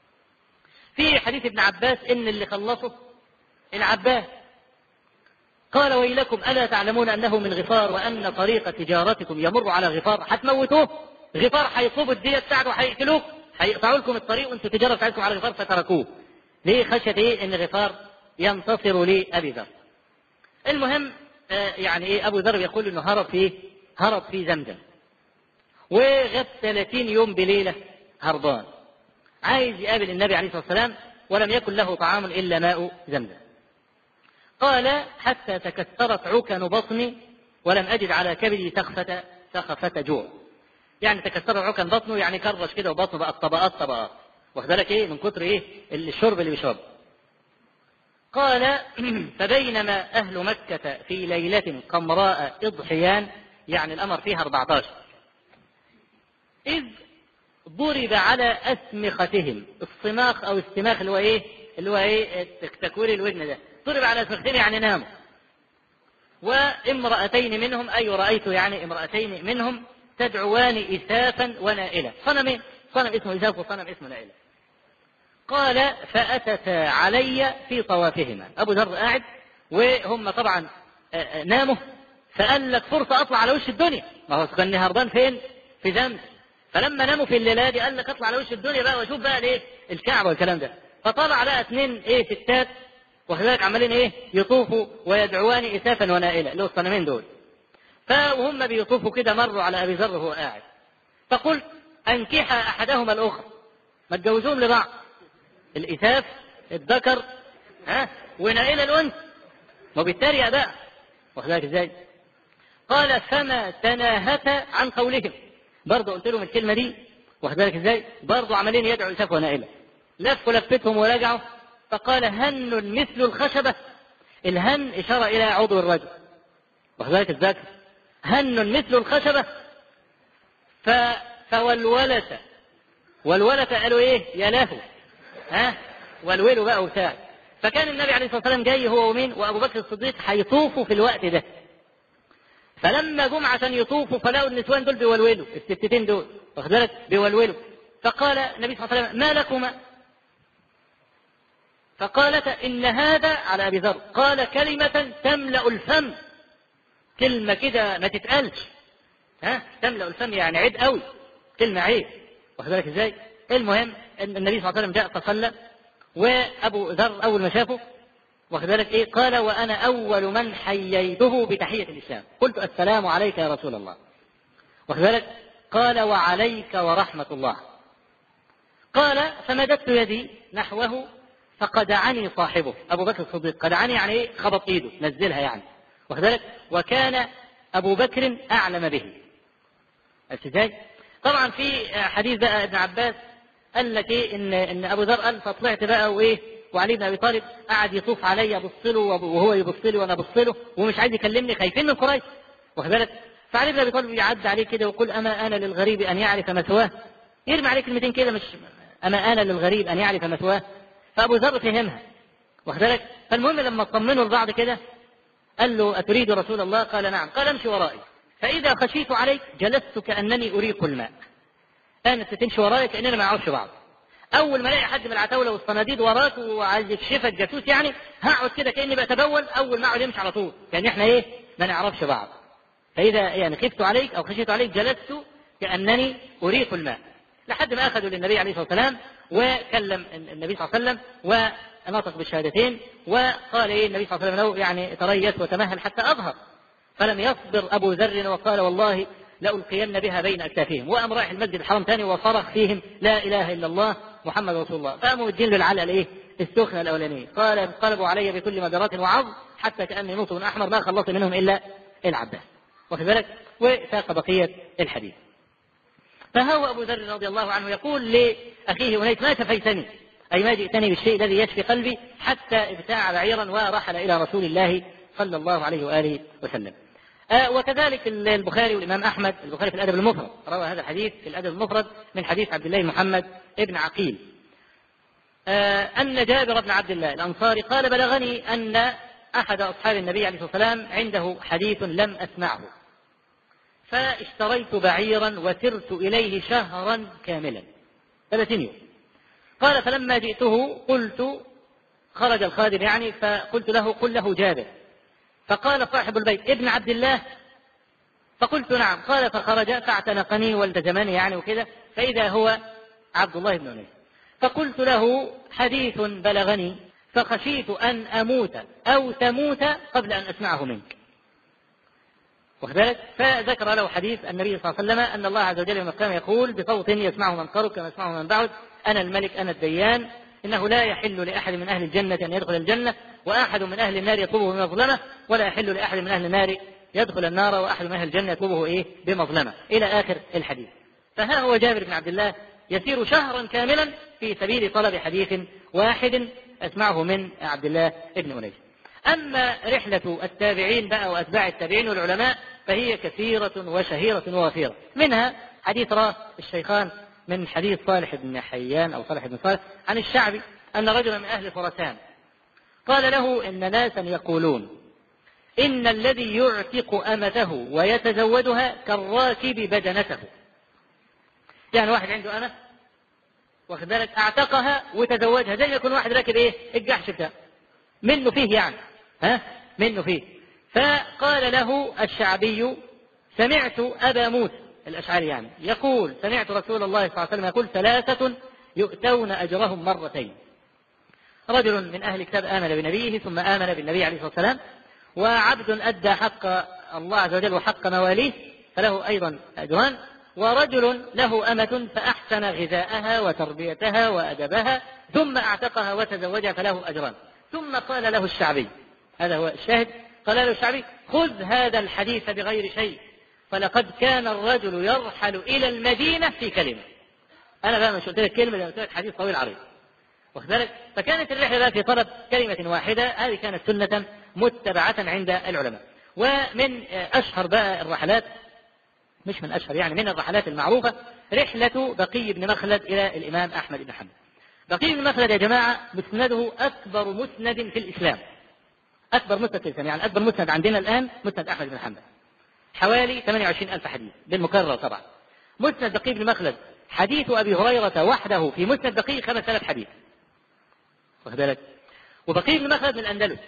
في حديث ابن عباس ان اللي خلصه العباس قال ويلكم الا تعلمون انه من غفار وان طريق تجارتكم يمر على غفار هتموتوه غفار هيطلبوا الدية بتاعته وهيقتلوك هيقطعوا لكم الطريق وانتوا التجاره بتاعتكم على غفار فتركوه ليه خشية ايه ان الغفار ينتصر لأبي ذر المهم آه يعني ايه ابو ذر يقول انه هرب في هرب في زمزم وغاب 30 يوم بليله هربان عايز يقابل النبي عليه الصلاه والسلام ولم يكن له طعام الا ماء زمزم قال حتى تكسرت عكن بطني ولم اجد على كبدي سخفه سخفه جوع يعني تكسرت عكن بطنه يعني كرش كده وبطنه بقت طبقات طبقات واخد بالك ايه من كتر ايه الشرب اللي بيشربه قال فبينما أهل مكة في ليلة قمراء إضحيان يعني الأمر فيها 14 إذ ضرب على أسمختهم الصماخ أو السماخ اللي هو إيه اللي هو إيه تكوير الودن ده ضرب على أسمختهم يعني ناموا وامرأتين منهم أي رأيت يعني امرأتين منهم تدعوان إسافا ونائلة صنمين صنم اسمه إساف وصنم اسمه نائلة قال فأتتا علي في طوافهما أبو ذر قاعد وهم طبعا ناموا فقال لك فرصة أطلع على وش الدنيا ما هو كان هربان فين في ذنب فلما ناموا في الليلة دي قال لك اطلع على وش الدنيا بقى واشوف بقى الايه الكعبة والكلام ده فطلع لقى اثنين ايه ستات وكذلك عمالين ايه يطوفوا ويدعوان اسافا ونائلا اللي هو الصنمين دول فوهم بيطوفوا كده مروا على ابي ذر وهو قاعد فقلت انكح احدهما الاخرى ما تجوزوهم لبعض الإساف الذكر ها ونائل الأنثى ما بيتريق بقى واخد بالك ازاي؟ قال فما تناهت عن قولهم برضه قلت لهم الكلمة دي واخد بالك ازاي؟ برضه عمالين يدعوا إساف ونائلة لفوا لفتهم ورجعوا فقال هن مثل الخشبة الهن إشارة إلى عضو الرجل واخد بالك الذكر هن مثل الخشبة ف... فولولت والولت قالوا ايه يا لهو ها والويل بقى وبتاع فكان النبي عليه الصلاه والسلام جاي هو ومين وابو بكر الصديق هيطوفوا في الوقت ده فلما جم عشان يطوفوا فلقوا النسوان دول بيولولوا الستتين دول واخد بالك بيولولوا فقال النبي صلى الله عليه وسلم ما لكما فقالت ان هذا على ابي ذر قال كلمه تملا الفم كلمه كده ما تتقالش ها تملا الفم يعني عيب قوي كلمه عيب واخد بالك ازاي المهم ان النبي صلى الله عليه وسلم جاء فصلى وابو ذر اول ما شافه واخد بالك ايه قال وانا اول من حييته بتحيه الاسلام قلت السلام عليك يا رسول الله واخد بالك قال وعليك ورحمه الله قال فمددت يدي نحوه فقدعني صاحبه ابو بكر الصديق قدعني يعني ايه خبط ايده نزلها يعني واخد بالك وكان ابو بكر اعلم به ازاي طبعا في حديث بقى ابن عباس قال لك ايه ان ان ابو ذر قال فطلعت بقى وايه وعلي بن ابي طالب قعد يطوف عليا ابص له وهو يبص لي وانا ابص له ومش عايز يكلمني خايفين من قريش واخد بالك فعلي بن ابي طالب يعدي عليه كده ويقول اما انا للغريب ان يعرف مثواه يرمي عليه كلمتين كده مش اما انا للغريب ان يعرف مثواه فابو ذر فهمها واخد بالك فالمهم لما اطمنوا لبعض كده قال له اتريد رسول الله قال نعم قال امشي ورائي فاذا خشيت عليك جلست كانني اريق الماء كانت تمشي ورايا كاننا ما نعرفش بعض اول ما الاقي حد من العتاوله والصناديد وراك وعايز يكشفك جاسوس يعني هقعد كده كاني بتبول اول ما اقعد يمشي على طول كان احنا ايه ما نعرفش بعض فاذا يعني خفت عليك او خشيت عليك جلست كانني اريق الماء لحد ما اخذوا للنبي عليه الصلاه والسلام وكلم النبي صلى الله عليه وسلم ونطق بالشهادتين وقال ايه النبي صلى الله عليه وسلم له يعني تريث وتمهل حتى اظهر فلم يصبر ابو ذر وقال والله لألقين بها بين أكتافهم وقام رايح المسجد الحرام تاني وصرخ فيهم لا إله إلا الله محمد رسول الله فقاموا مدين للعلقة الإيه؟ السخنة الأولانية قال انقلبوا علي بكل مدرات وعظ حتى كأني نصب أحمر ما خلصت منهم إلا العباس واخد بالك وساق بقية الحديث فهو أبو ذر رضي الله عنه يقول لأخيه أنيس ما شفيتني أي ما جئتني بالشيء الذي يشفي قلبي حتى ابتاع بعيرا ورحل إلى رسول الله صلى الله عليه وآله وسلم آه وكذلك البخاري والإمام أحمد البخاري في الأدب المفرد روى هذا الحديث في الأدب المفرد من حديث عبد الله محمد ابن عقيل آه أن جابر بن عبد الله الأنصاري قال بلغني أن أحد أصحاب النبي عليه الصلاة والسلام عنده حديث لم أسمعه فاشتريت بعيرا وسرت إليه شهرا كاملا ثلاثين يوم قال فلما جئته قلت خرج الخادم يعني فقلت له قل له جابر فقال صاحب البيت ابن عبد الله فقلت نعم قال فخرج فاعتنقني والتزمني يعني وكذا فإذا هو عبد الله بن أنيس فقلت له حديث بلغني فخشيت أن أموت أو تموت قبل أن أسمعه منك وكذلك فذكر له حديث النبي صلى الله عليه وسلم أن الله عز وجل يوم القيامة يقول بصوت يسمعه من قرب كما يسمعه من بعد أنا الملك أنا الديان إنه لا يحل لأحد من أهل الجنة أن يدخل الجنة وأحد من أهل النار يطلبه بمظلمة ولا يحل لأحد من أهل النار يدخل النار وأحد من أهل الجنة يطلبه إيه بمظلمة إلى آخر الحديث فها هو جابر بن عبد الله يسير شهرا كاملا في سبيل طلب حديث واحد أسمعه من عبد الله بن أنيس أما رحلة التابعين بقى وأتباع التابعين والعلماء فهي كثيرة وشهيرة ووفيرة منها حديث راه الشيخان من حديث صالح بن حيان أو صالح بن صالح عن الشعبي أن رجلا من أهل خراسان قال له إن ناسا يقولون إن الذي يعتق أمته ويتزودها كالراكب بدنته يعني واحد عنده أمة واخد بالك أعتقها وتزوجها زي ما يكون واحد راكب إيه الجحش بتاعه منه فيه يعني ها منه فيه فقال له الشعبي سمعت أبا موسى الأشعري يعني يقول سمعت رسول الله صلى الله عليه وسلم يقول ثلاثة يؤتون أجرهم مرتين رجل من أهل الكتاب آمن بنبيه ثم آمن بالنبي عليه الصلاة والسلام وعبد أدى حق الله عز وجل وحق مواليه فله أيضا أجران ورجل له أمة فأحسن غذاءها وتربيتها وأدبها ثم أعتقها وتزوجها فله أجران ثم قال له الشعبي هذا هو الشاهد قال له الشعبي خذ هذا الحديث بغير شيء فلقد كان الرجل يرحل إلى المدينة في كلمة أنا بقى مش قلت لك كلمة قلت لك حديث طويل عريض واخد بالك فكانت الرحلة بقى في طلب كلمة واحدة هذه كانت سنة متبعة عند العلماء ومن أشهر بقى الرحلات مش من أشهر يعني من الرحلات المعروفة رحلة بقي بن مخلد إلى الإمام أحمد بن حنبل بقي بن مخلد يا جماعة مسنده أكبر مسند في الإسلام أكبر مسند في الإسلام يعني أكبر مسند عندنا الآن مسند أحمد بن حنبل حوالي 28 ألف حديث بالمكرر طبعا مسند بقي بن مخلد حديث أبي هريرة وحده في مسند بقي 5000 حديث واخد بالك وبقي بن مخلد من الأندلس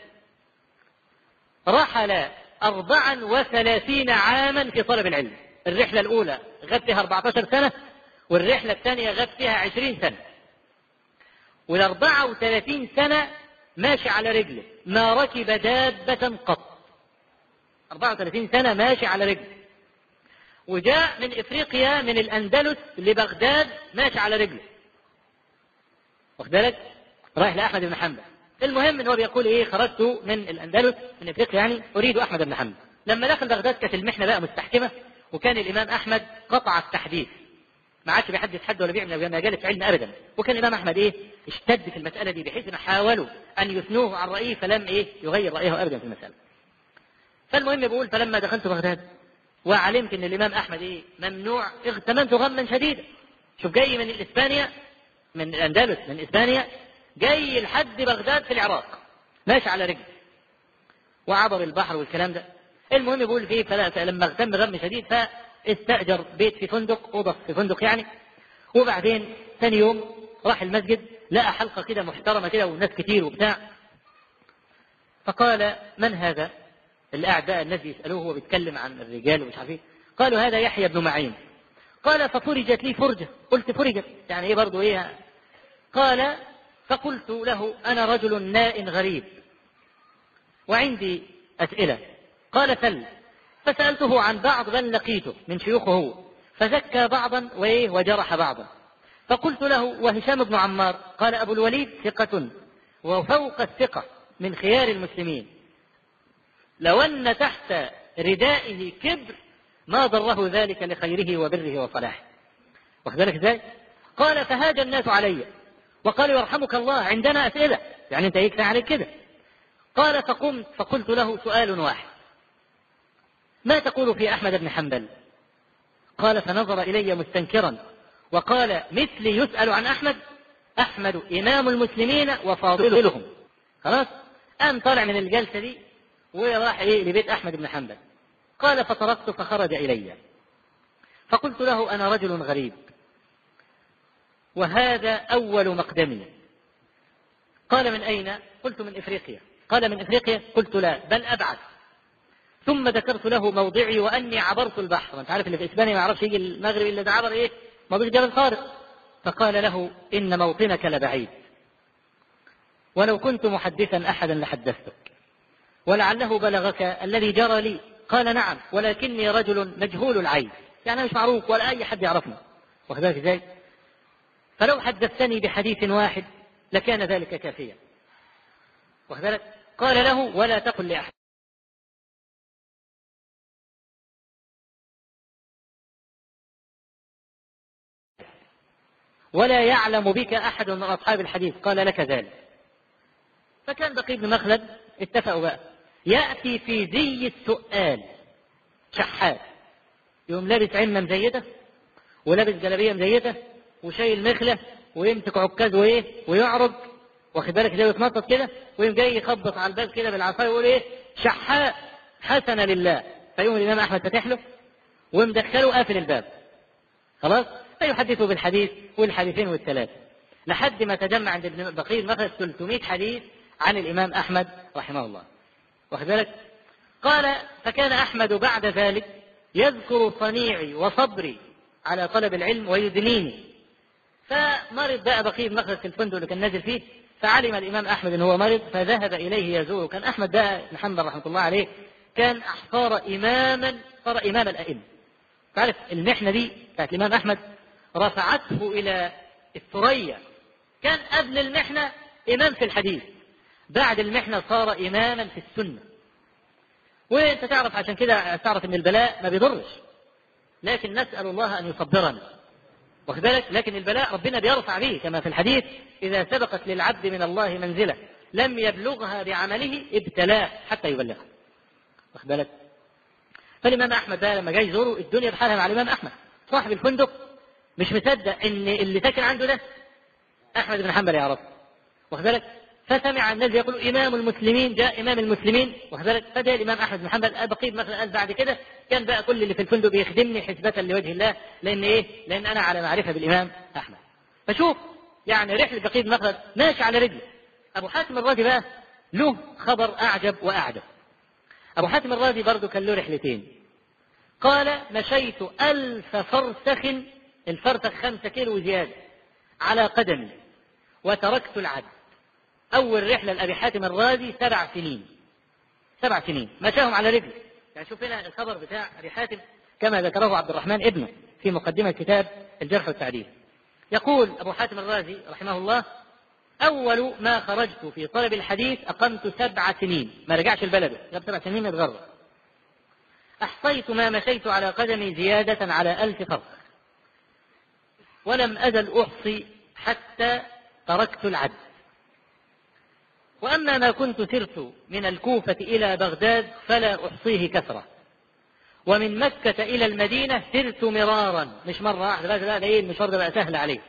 رحل أربعا وثلاثين عاما في طلب العلم الرحلة الأولى غاب فيها 14 سنة والرحلة الثانية غاب فيها 20 سنة والأربعة وثلاثين سنة ماشي على رجله ما ركب دابة قط 34 سنة ماشي على رجله وجاء من افريقيا من الاندلس لبغداد ماشي على رجله واخد بالك رايح لاحمد بن حنبل المهم ان هو بيقول ايه خرجت من الاندلس من افريقيا يعني اريد احمد بن حنبل لما دخل بغداد كانت المحنه بقى مستحكمه وكان الامام احمد قطع التحديث ما عادش بيحدث حد ولا بيعمل مجالس علم ابدا وكان الامام احمد ايه اشتد في المساله دي بحيث ان حاولوا ان يثنوه عن رايه فلم ايه يغير رايه ابدا في المساله فالمهم بيقول فلما دخلت بغداد وعلمت ان الامام احمد ايه ممنوع اغتممت غما شديدا شوف جاي من اسبانيا من الاندلس من اسبانيا جاي لحد بغداد في العراق ماشي على رجل وعبر البحر والكلام ده المهم بيقول فيه فلما اغتم غم شديد فاستاجر بيت في فندق اوضه في فندق يعني وبعدين ثاني يوم راح المسجد لقى حلقه كده محترمه كده والناس كتير وبتاع فقال من هذا؟ الأعداء الذي يسألوه هو بيتكلم عن الرجال ومش عارف ايه قالوا هذا يحيى بن معين قال ففرجت لي فرجة قلت فرجت يعني ايه برضه ايه قال فقلت له أنا رجل ناء غريب وعندي أسئلة قال سل فسألته عن بعض من لقيته من شيوخه هو فزكى بعضا وإيه وجرح بعضا فقلت له وهشام بن عمار قال أبو الوليد ثقة وفوق الثقة من خيار المسلمين لو أن تحت ردائه كبر ما ضره ذلك لخيره وبره وصلاحه واخد بالك ازاي؟ قال فهاج الناس علي وقالوا يرحمك الله عندنا أسئلة يعني أنت يكفي عليك كده قال فقمت فقلت له سؤال واحد ما تقول في أحمد بن حنبل قال فنظر إلي مستنكرا وقال مثلي يسأل عن أحمد أحمد إمام المسلمين وفاضلهم خلاص قام طالع من الجلسة دي وراح إيه لبيت أحمد بن حنبل قال فتركت فخرج إلي فقلت له أنا رجل غريب وهذا أول مقدمي قال من أين؟ قلت من إفريقيا قال من إفريقيا؟ قلت لا بل أبعد ثم ذكرت له موضعي وأني عبرت البحر أنت عارف اللي في إسبانيا ما يعرفش يجي المغرب إلا ده عبر إيه؟ موضوع جبل خارق فقال له إن موطنك لبعيد ولو كنت محدثا أحدا لحدثتك ولعله بلغك الذي جرى لي قال نعم ولكني رجل مجهول العين يعني أنا مش معروف ولا أي حد يعرفني واخد بالك ازاي؟ فلو حدثتني بحديث واحد لكان ذلك كافيا واخد بالك؟ قال له ولا تقل لأحد ولا يعلم بك أحد من أصحاب الحديث قال لك ذلك فكان بقي بن مخلد اتفقوا بقى يأتي في زي السؤال شحات يقوم لابس عمة مزيتة ولابس جلابية مزيتة وشايل مخلة ويمسك عكاز وايه ويعرج واخد بالك زي يتنطط كده ويقوم جاي يخبط على الباب كده بالعصايه ويقول ايه شحاء حسنة لله فيقوم الامام احمد فاتح له ومدخله قافل الباب خلاص فيحدثه بالحديث والحديثين والثلاثه لحد ما تجمع عند ابن بقيل مثلا 300 حديث عن الامام احمد رحمه الله واخد بالك قال فكان احمد بعد ذلك يذكر صنيعي وصبري على طلب العلم ويدنيني فمرض بقى بقيل مخرج في الفندق اللي كان نازل فيه فعلم الامام احمد ان هو مرض فذهب اليه يزوره كان احمد بقى محمد رحمه الله عليه كان صار اماما صار امام الائمه تعرف المحنه دي بتاعت الامام احمد رفعته الى الثريا كان قبل المحنه امام في الحديث بعد المحنه صار اماما في السنه وانت تعرف عشان كده تعرف ان البلاء ما بيضرش لكن نسال الله ان يصبرنا واخد بالك لكن البلاء ربنا بيرفع به كما في الحديث اذا سبقت للعبد من الله منزله لم يبلغها بعمله ابتلاه حتى يبلغها واخد بالك فالامام احمد بقى لما جاي يزوره الدنيا بحالها مع الامام احمد صاحب الفندق مش مصدق ان اللي ساكن عنده ده احمد بن حنبل يعرفه واخد بالك فسمع الناس يقول امام المسلمين جاء امام المسلمين واخد بالك فجاء الامام احمد بن حنبل بقيت مثلا قال بعد كده كان بقى كل اللي في الفندق بيخدمني حسبة لوجه الله لان ايه؟ لان انا على معرفه بالامام احمد فشوف يعني رحله بقيت مخلد ماشي على رجله ابو حاتم الرازي بقى له خبر اعجب واعجب ابو حاتم الرازي برضه كان له رحلتين قال مشيت ألف فرسخ الفرسخ خمسة كيلو زيادة على قدمي وتركت العد أول رحلة لأبي حاتم الرازي سبع سنين سبع سنين مشاهم على رجله يعني شوف هنا الخبر بتاع أبي حاتم كما ذكره عبد الرحمن ابنه في مقدمة كتاب الجرح والتعديل يقول أبو حاتم الرازي رحمه الله أول ما خرجت في طلب الحديث أقمت سبع سنين ما رجعش البلد جاب سبع سنين يتغرب أحصيت ما مشيت على قدمي زيادة على ألف فرق ولم أزل أحصي حتى تركت العد وأما ما كنت سرت من الكوفة إلى بغداد فلا أحصيه كثرة ومن مكة إلى المدينة سرت مرارا مش مرة واحدة لا لا إيه المشوار ده بقى سهل عليه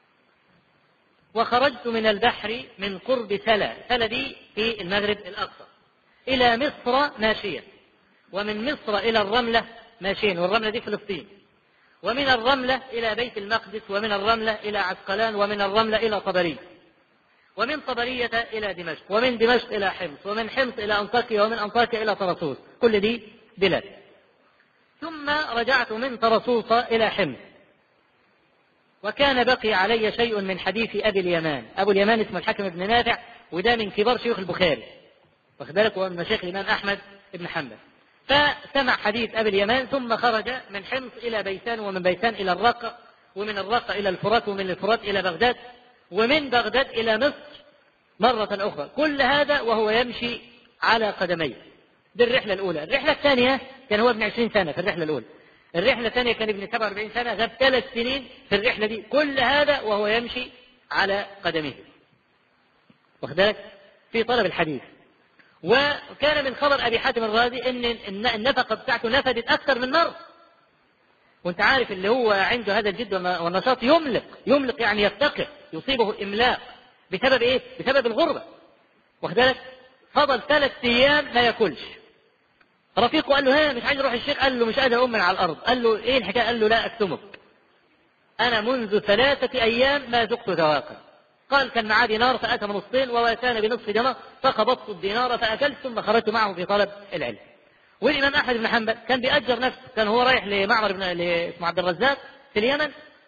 وخرجت من البحر من قرب سلا سلا دي في المغرب الأقصى إلى مصر ماشية ومن مصر إلى الرملة ماشيين والرملة دي فلسطين ومن الرملة إلى بيت المقدس ومن الرملة إلى عسقلان ومن الرملة إلى طبرية ومن طبرية إلى دمشق ومن دمشق إلى حمص ومن حمص إلى أنطاكيا ومن أنطاكيا إلى طرسوس كل دي بلاد ثم رجعت من طرسوس إلى حمص وكان بقي علي شيء من حديث أبي اليمان أبو اليمان اسمه الحكم بن نافع وده من كبار شيوخ البخاري واخد بالك هو من مشايخ الإمام أحمد بن حنبل فسمع حديث أبي اليمان ثم خرج من حمص إلى بيسان ومن بيسان إلى الرقة ومن الرقة إلى الفرات ومن الفرات إلى بغداد ومن بغداد إلى مصر مرة أخرى كل هذا وهو يمشي على قدميه دي الرحلة الأولى الرحلة الثانية كان هو ابن 20 سنة في الرحلة الأولى الرحلة الثانية كان ابن 47 سنة غاب ثلاث سنين في الرحلة دي كل هذا وهو يمشي على قدميه واخد بالك في طلب الحديث وكان من خبر ابي حاتم الرازي ان النفقه بتاعته نفدت اكثر من مره وانت عارف اللي هو عنده هذا الجد والنشاط يملق يملق يعني يفتقر يصيبه الاملاق بسبب ايه؟ بسبب الغربه واخد بالك؟ فضل ثلاث ايام ما ياكلش رفيقه قال له ها مش عايز اروح الشيخ قال له مش قادر اقوم من على الارض قال له ايه الحكايه قال له لا اكتمك انا منذ ثلاثه ايام ما ذقت ذواقا قال كان معاه دينار فاتى نصفين وكان بنصف دينار فقبضت الدينار فاكلت ثم خرجت معه في طلب العلم والامام احمد بن حنبل كان بيأجر نفسه كان هو رايح لمعمر بن اسمه عبد الرزاق في اليمن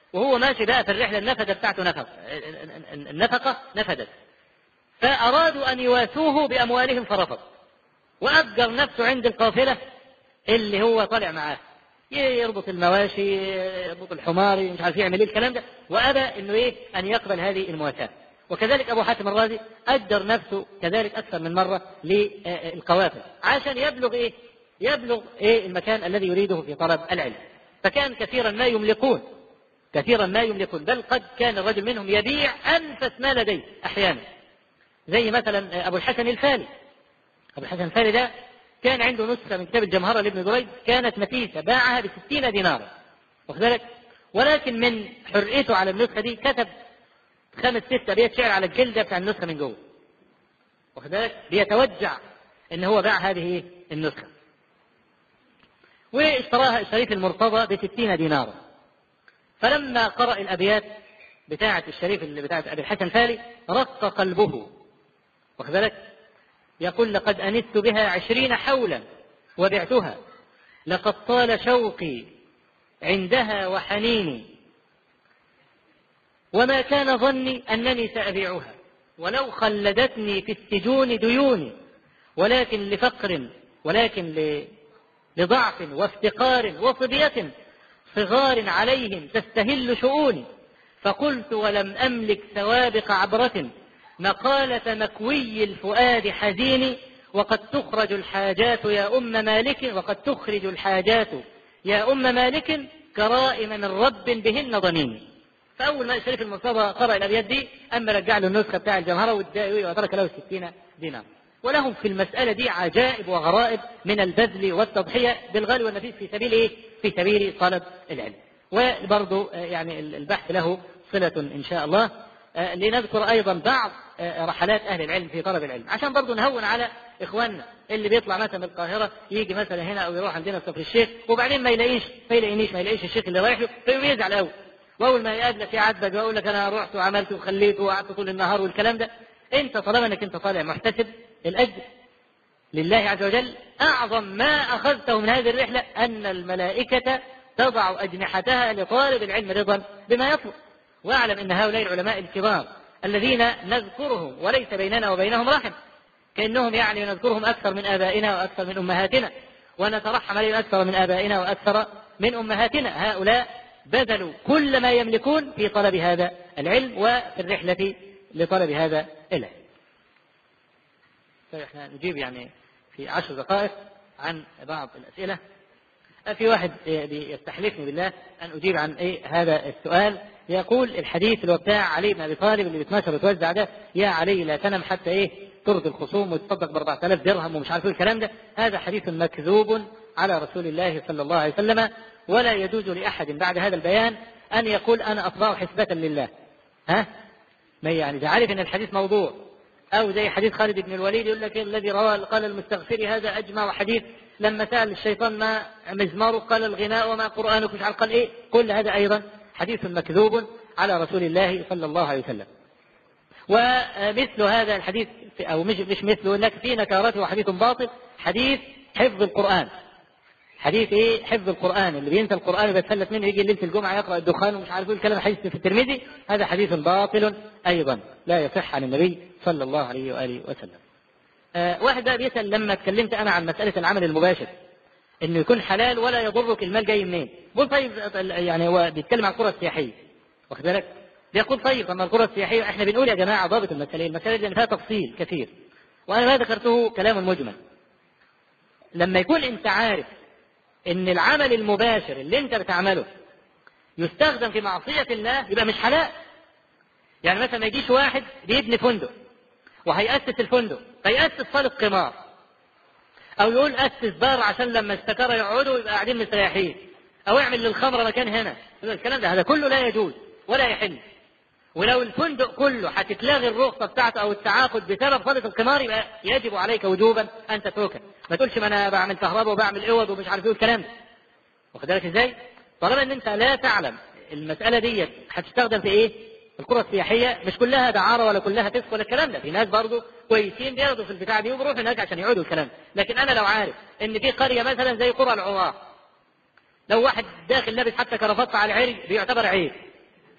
وهو ماشي بقى في الرحلة النفدة بتاعته نفق النفقة نفدت فأرادوا أن يواسوه بأموالهم فرفض وأجر نفسه عند القافلة اللي هو طالع معاه يربط المواشي يربط الحمار مش عارف يعمل ايه الكلام ده وابى انه ايه ان يقبل هذه المواساه وكذلك ابو حاتم الرازي اجر نفسه كذلك اكثر من مره للقوافل عشان يبلغ ايه يبلغ ايه المكان الذي يريده في طلب العلم فكان كثيرا ما يملكون كثيرا ما يملكون بل قد كان الرجل منهم يبيع انفس ما لديه احيانا زي مثلا ابو الحسن الفالي ابو الحسن الفالي ده كان عنده نسخة من كتاب الجمهرة لابن دريد كانت نفيسة باعها بستين دينارا واخد بالك ولكن من حرقته على النسخة دي كتب خمس ست أبيات شعر على الجلدة بتاع النسخة من جوه واخد بالك بيتوجع إن هو باع هذه النسخة واشتراها الشريف المرتضى بستين دينارا فلما قرأ الأبيات بتاعة الشريف اللي بتاعة أبي الحسن فالي رق قلبه واخد بالك يقول لقد أنست بها عشرين حولا وبعتها لقد طال شوقي عندها وحنيني وما كان ظني أنني سأبيعها ولو خلدتني في السجون ديوني ولكن لفقر ولكن لضعف وافتقار وصبية صغار عليهم تستهل شؤوني فقلت ولم أملك سوابق عبرة مقالة مكوي الفؤاد حزين وقد تخرج الحاجات يا أم مالك وقد تخرج الحاجات يا أم مالك كرائم من رب بهن ضنين فأول ما الشريف المرتضى قرأ الأبيات دي أما رجع له النسخة بتاع الجمهرة وترك له ستين دينار ولهم في المسألة دي عجائب وغرائب من البذل والتضحية بالغالي والنفيس في سبيل إيه؟ في سبيل طلب العلم وبرضه يعني البحث له صلة إن شاء الله لنذكر أيضا بعض رحلات أهل العلم في طلب العلم عشان برضه نهون على إخواننا اللي بيطلع مثلا من القاهرة يجي مثلا هنا أو يروح عندنا في كفر الشيخ وبعدين ما يلاقيش ما يلاقينيش ما يلاقيش الشيخ اللي رايح له فيقوم يزعل قوي وأول ما يقابلك يعاتبك ويقول لك أنا رحت وعملت وخليت وقعدت طول النهار والكلام ده أنت طالما أنك أنت طالع محتسب الأجر لله عز وجل أعظم ما أخذته من هذه الرحلة أن الملائكة تضع أجنحتها لطالب العلم رضا بما يطلب واعلم ان هؤلاء العلماء الكبار الذين نذكرهم وليس بيننا وبينهم رحم كانهم يعني نذكرهم اكثر من ابائنا واكثر من امهاتنا ونترحم عليهم اكثر من ابائنا واكثر من امهاتنا هؤلاء بذلوا كل ما يملكون في طلب هذا العلم وفي الرحله لطلب هذا العلم. طيب احنا نجيب يعني في عشر دقائق عن بعض الاسئله. في واحد يستحلفني بالله ان اجيب عن ايه هذا السؤال يقول الحديث اللي هو بتاع علي بن ابي طالب اللي بيتنشر ويتوزع ده يا علي لا تنم حتى ايه ترضي الخصوم وتصدق ب 4000 درهم ومش عارف ايه الكلام ده هذا حديث مكذوب على رسول الله صلى الله عليه وسلم ولا يجوز لاحد بعد هذا البيان ان يقول انا اطبع حسبة لله ها ما يعني اذا عارف ان الحديث موضوع او زي حديث خالد بن الوليد يقول لك الذي رواه قال المستغفر هذا اجمع حديث لما سال الشيطان ما مزماره قال الغناء وما قرانك مش عارف قال ايه كل هذا ايضا حديث مكذوب على رسول الله صلى الله عليه وسلم ومثل هذا الحديث أو مش, مش مثله لك في نكارته حديث باطل حديث حفظ القرآن حديث ايه حفظ القرآن اللي بينسى القرآن ويتفلت منه يجي ليلة الجمعة يقرأ الدخان ومش عارف الكلام حديث في الترمذي هذا حديث باطل أيضا لا يصح عن النبي صلى الله عليه وآله وسلم آه واحد بقى بيسأل لما اتكلمت أنا عن مسألة العمل المباشر انه يكون حلال ولا يضرك المال جاي منين بقول طيب يعني هو بيتكلم عن القرى السياحيه واخد بالك بيقول طيب اما القرى السياحيه احنا بنقول يا جماعه ضابط المسألة المسألة دي فيها تفصيل كثير وانا ما ذكرته كلام مجمل لما يكون انت عارف ان العمل المباشر اللي انت بتعمله يستخدم في معصية الله يبقى مش حلال يعني مثلا ما يجيش واحد بيبني فندق وهيأسس الفندق فيأسس صالة قمار او يقول اسس بار عشان لما استكار يقعدوا يبقى قاعدين مستريحين او اعمل للخمره مكان هنا الكلام ده هذا كله لا يجوز ولا يحل ولو الفندق كله هتتلغي الرخصه بتاعته او التعاقد بسبب صاله القمار يبقى يجب عليك وجوبا ان تتركه ما تقولش ما انا بعمل كهرباء وبعمل اوض ومش عارف ايه الكلام ده واخد بالك ازاي؟ طالما ان انت لا تعلم المساله ديت هتستخدم في ايه؟ القرى السياحيه مش كلها دعاره ولا كلها فسق ولا الكلام ده في ناس برضه كويسين بياخدوا في البتاع دي وبيروحوا هناك عشان يعودوا الكلام لكن انا لو عارف ان في قريه مثلا زي قرى العراة لو واحد داخل لابس حتى كرافطه على العري بيعتبر عيب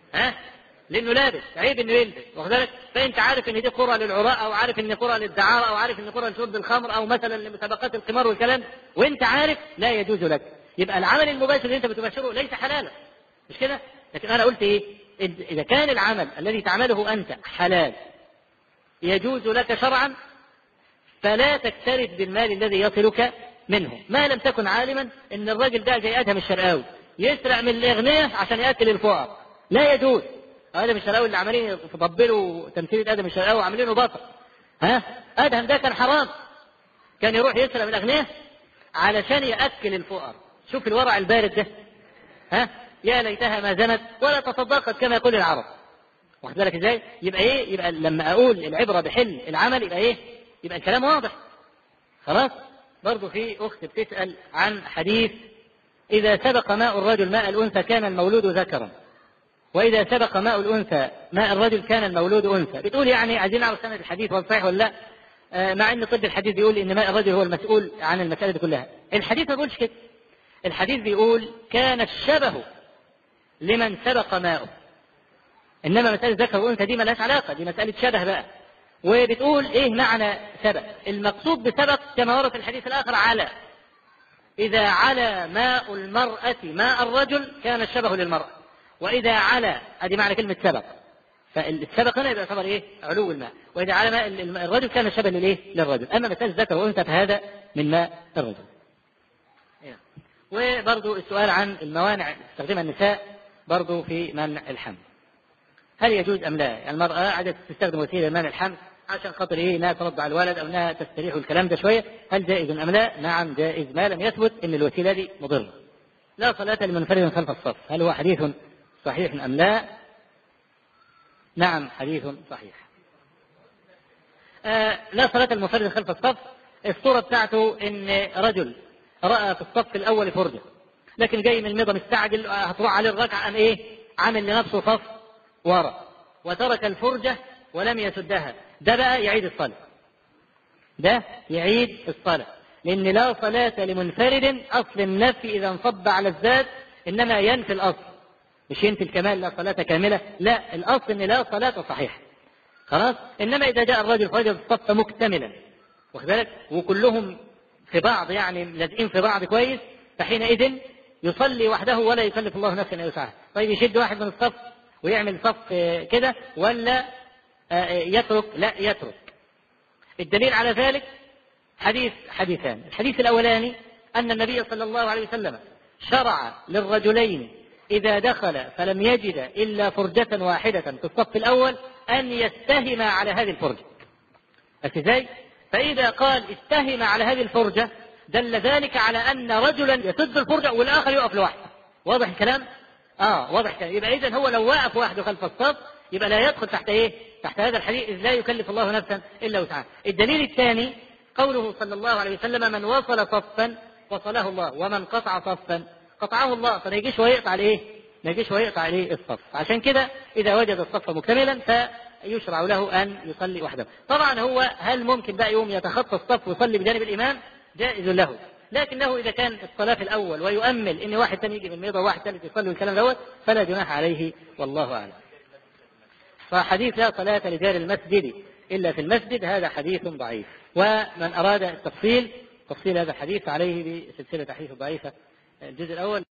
ها لانه لابس عيب انه يلبس واخد بالك فانت عارف ان دي قرى للعراء او عارف ان قرى للدعاره او عارف ان قرى لشرب الخمر او مثلا لمسابقات القمار والكلام وانت عارف لا يجوز لك يبقى العمل المباشر اللي انت بتباشره ليس حلالا مش كده لكن انا قلت ايه اذا كان العمل الذي تعمله انت حلال يجوز لك شرعا فلا تكترث بالمال الذي يصلك منه ما لم تكن عالما ان الراجل ده زي ادهم الشرقاوي يسرق من الاغنياء عشان ياكل الفقراء لا يجوز ادم الشرقاوي اللي عمالين يطبلوا تمثيل ادم الشرقاوي وعاملينه بطل ها ادهم ده كان حرام كان يروح يسرق من الاغنياء علشان ياكل الفقراء شوف الورع البارد ده ها يا ليتها ما زنت ولا تصدقت كما يقول العرب واخد بالك ازاي؟ يبقى ايه؟ يبقى لما اقول العبره بحل العمل يبقى ايه؟ يبقى الكلام واضح. خلاص؟ برضه في اخت بتسال عن حديث اذا سبق ماء الرجل ماء الانثى كان المولود ذكرا. واذا سبق ماء الانثى ماء الرجل كان المولود انثى. بتقول يعني عايزين نعرف سند الحديث هو صحيح ولا لا؟ آه مع ان طب الحديث بيقول ان ماء الرجل هو المسؤول عن المساله دي كلها. الحديث ما بيقولش كده. الحديث بيقول كان الشبه لمن سبق ماؤه انما مساله ذكر وانثى دي ملهاش علاقه دي مساله شبه بقى وبتقول ايه معنى سبق المقصود بسبق كما ورد في الحديث الاخر على اذا على ماء المراه ماء الرجل كان الشبه للمراه واذا على ادي معنى كلمه سبق فالسبق هنا يبقى يعتبر ايه علو الماء واذا على ماء الرجل كان الشبه للايه للرجل اما مساله ذكر وانثى فهذا من ماء الرجل وبرضو السؤال عن الموانع تستخدمها النساء برضو في منع الحمل هل يجوز ام لا؟ يعني المراه عادة تستخدم وسيله لمنع الحمل عشان خاطر ايه انها ترضع الولد او انها تستريح الكلام ده شويه، هل جائز ام لا؟ نعم جائز ما لم يثبت ان الوسيله دي مضره. لا صلاة لمنفرد خلف الصف، هل هو حديث صحيح ام لا؟ نعم حديث صحيح. آه لا صلاة المنفرد خلف الصف، الصورة بتاعته ان رجل رأى في الصف الأول فرجة لكن جاي من المضى مستعجل هتروح عليه الركعة قام إيه عامل لنفسه صف ورا وترك الفرجة ولم يسدها ده بقى يعيد الصلاة ده يعيد الصلاة لأن لا صلاة لمنفرد أصل النفي إذا انصب على الذات إنما ينفي الأصل مش ينفي الكمال لا صلاة كاملة لا الأصل إن لا صلاة صحيحة خلاص إنما إذا جاء الرجل فرجل الصف مكتملا واخد بالك وكلهم في بعض يعني لازقين في بعض كويس فحينئذ يصلي وحده ولا يكلف الله نفسا الا وسعها طيب يشد واحد من الصف ويعمل صف كده ولا يترك لا يترك الدليل على ذلك حديث حديثان الحديث الاولاني ان النبي صلى الله عليه وسلم شرع للرجلين اذا دخل فلم يجد الا فرجه واحده في الصف الاول ان يستهما على هذه الفرجه بس ازاي فإذا قال استهم على هذه الفرجة دل ذلك على أن رجلا يسد الفرجة والآخر يقف لوحده واضح الكلام؟ آه واضح الكلام يبقى إذا هو لو وقف وحده خلف الصف يبقى لا يدخل تحت إيه؟ تحت هذا الحديث إذ لا يكلف الله نفسا إلا وسعها الدليل الثاني قوله صلى الله عليه وسلم من وصل صفا وصله الله ومن قطع صفا قطعه الله فما يجيش ويقطع الايه؟ ما يجيش ويقطع عليه الصف عشان كده إذا وجد الصف مكتملا ف يشرع له أن يصلي وحده طبعا هو هل ممكن بقى يوم يتخطى الصف ويصلي بجانب الإمام جائز له لكنه إذا كان الصلاة في الأول ويؤمل إن واحد ثاني يجي من الميضة وواحد ثالث يصلي والكلام دوت فلا جناح عليه والله أعلم فحديث لا صلاة لجار المسجد إلا في المسجد هذا حديث ضعيف ومن أراد التفصيل تفصيل هذا الحديث عليه بسلسلة حديث ضعيفة الجزء الأول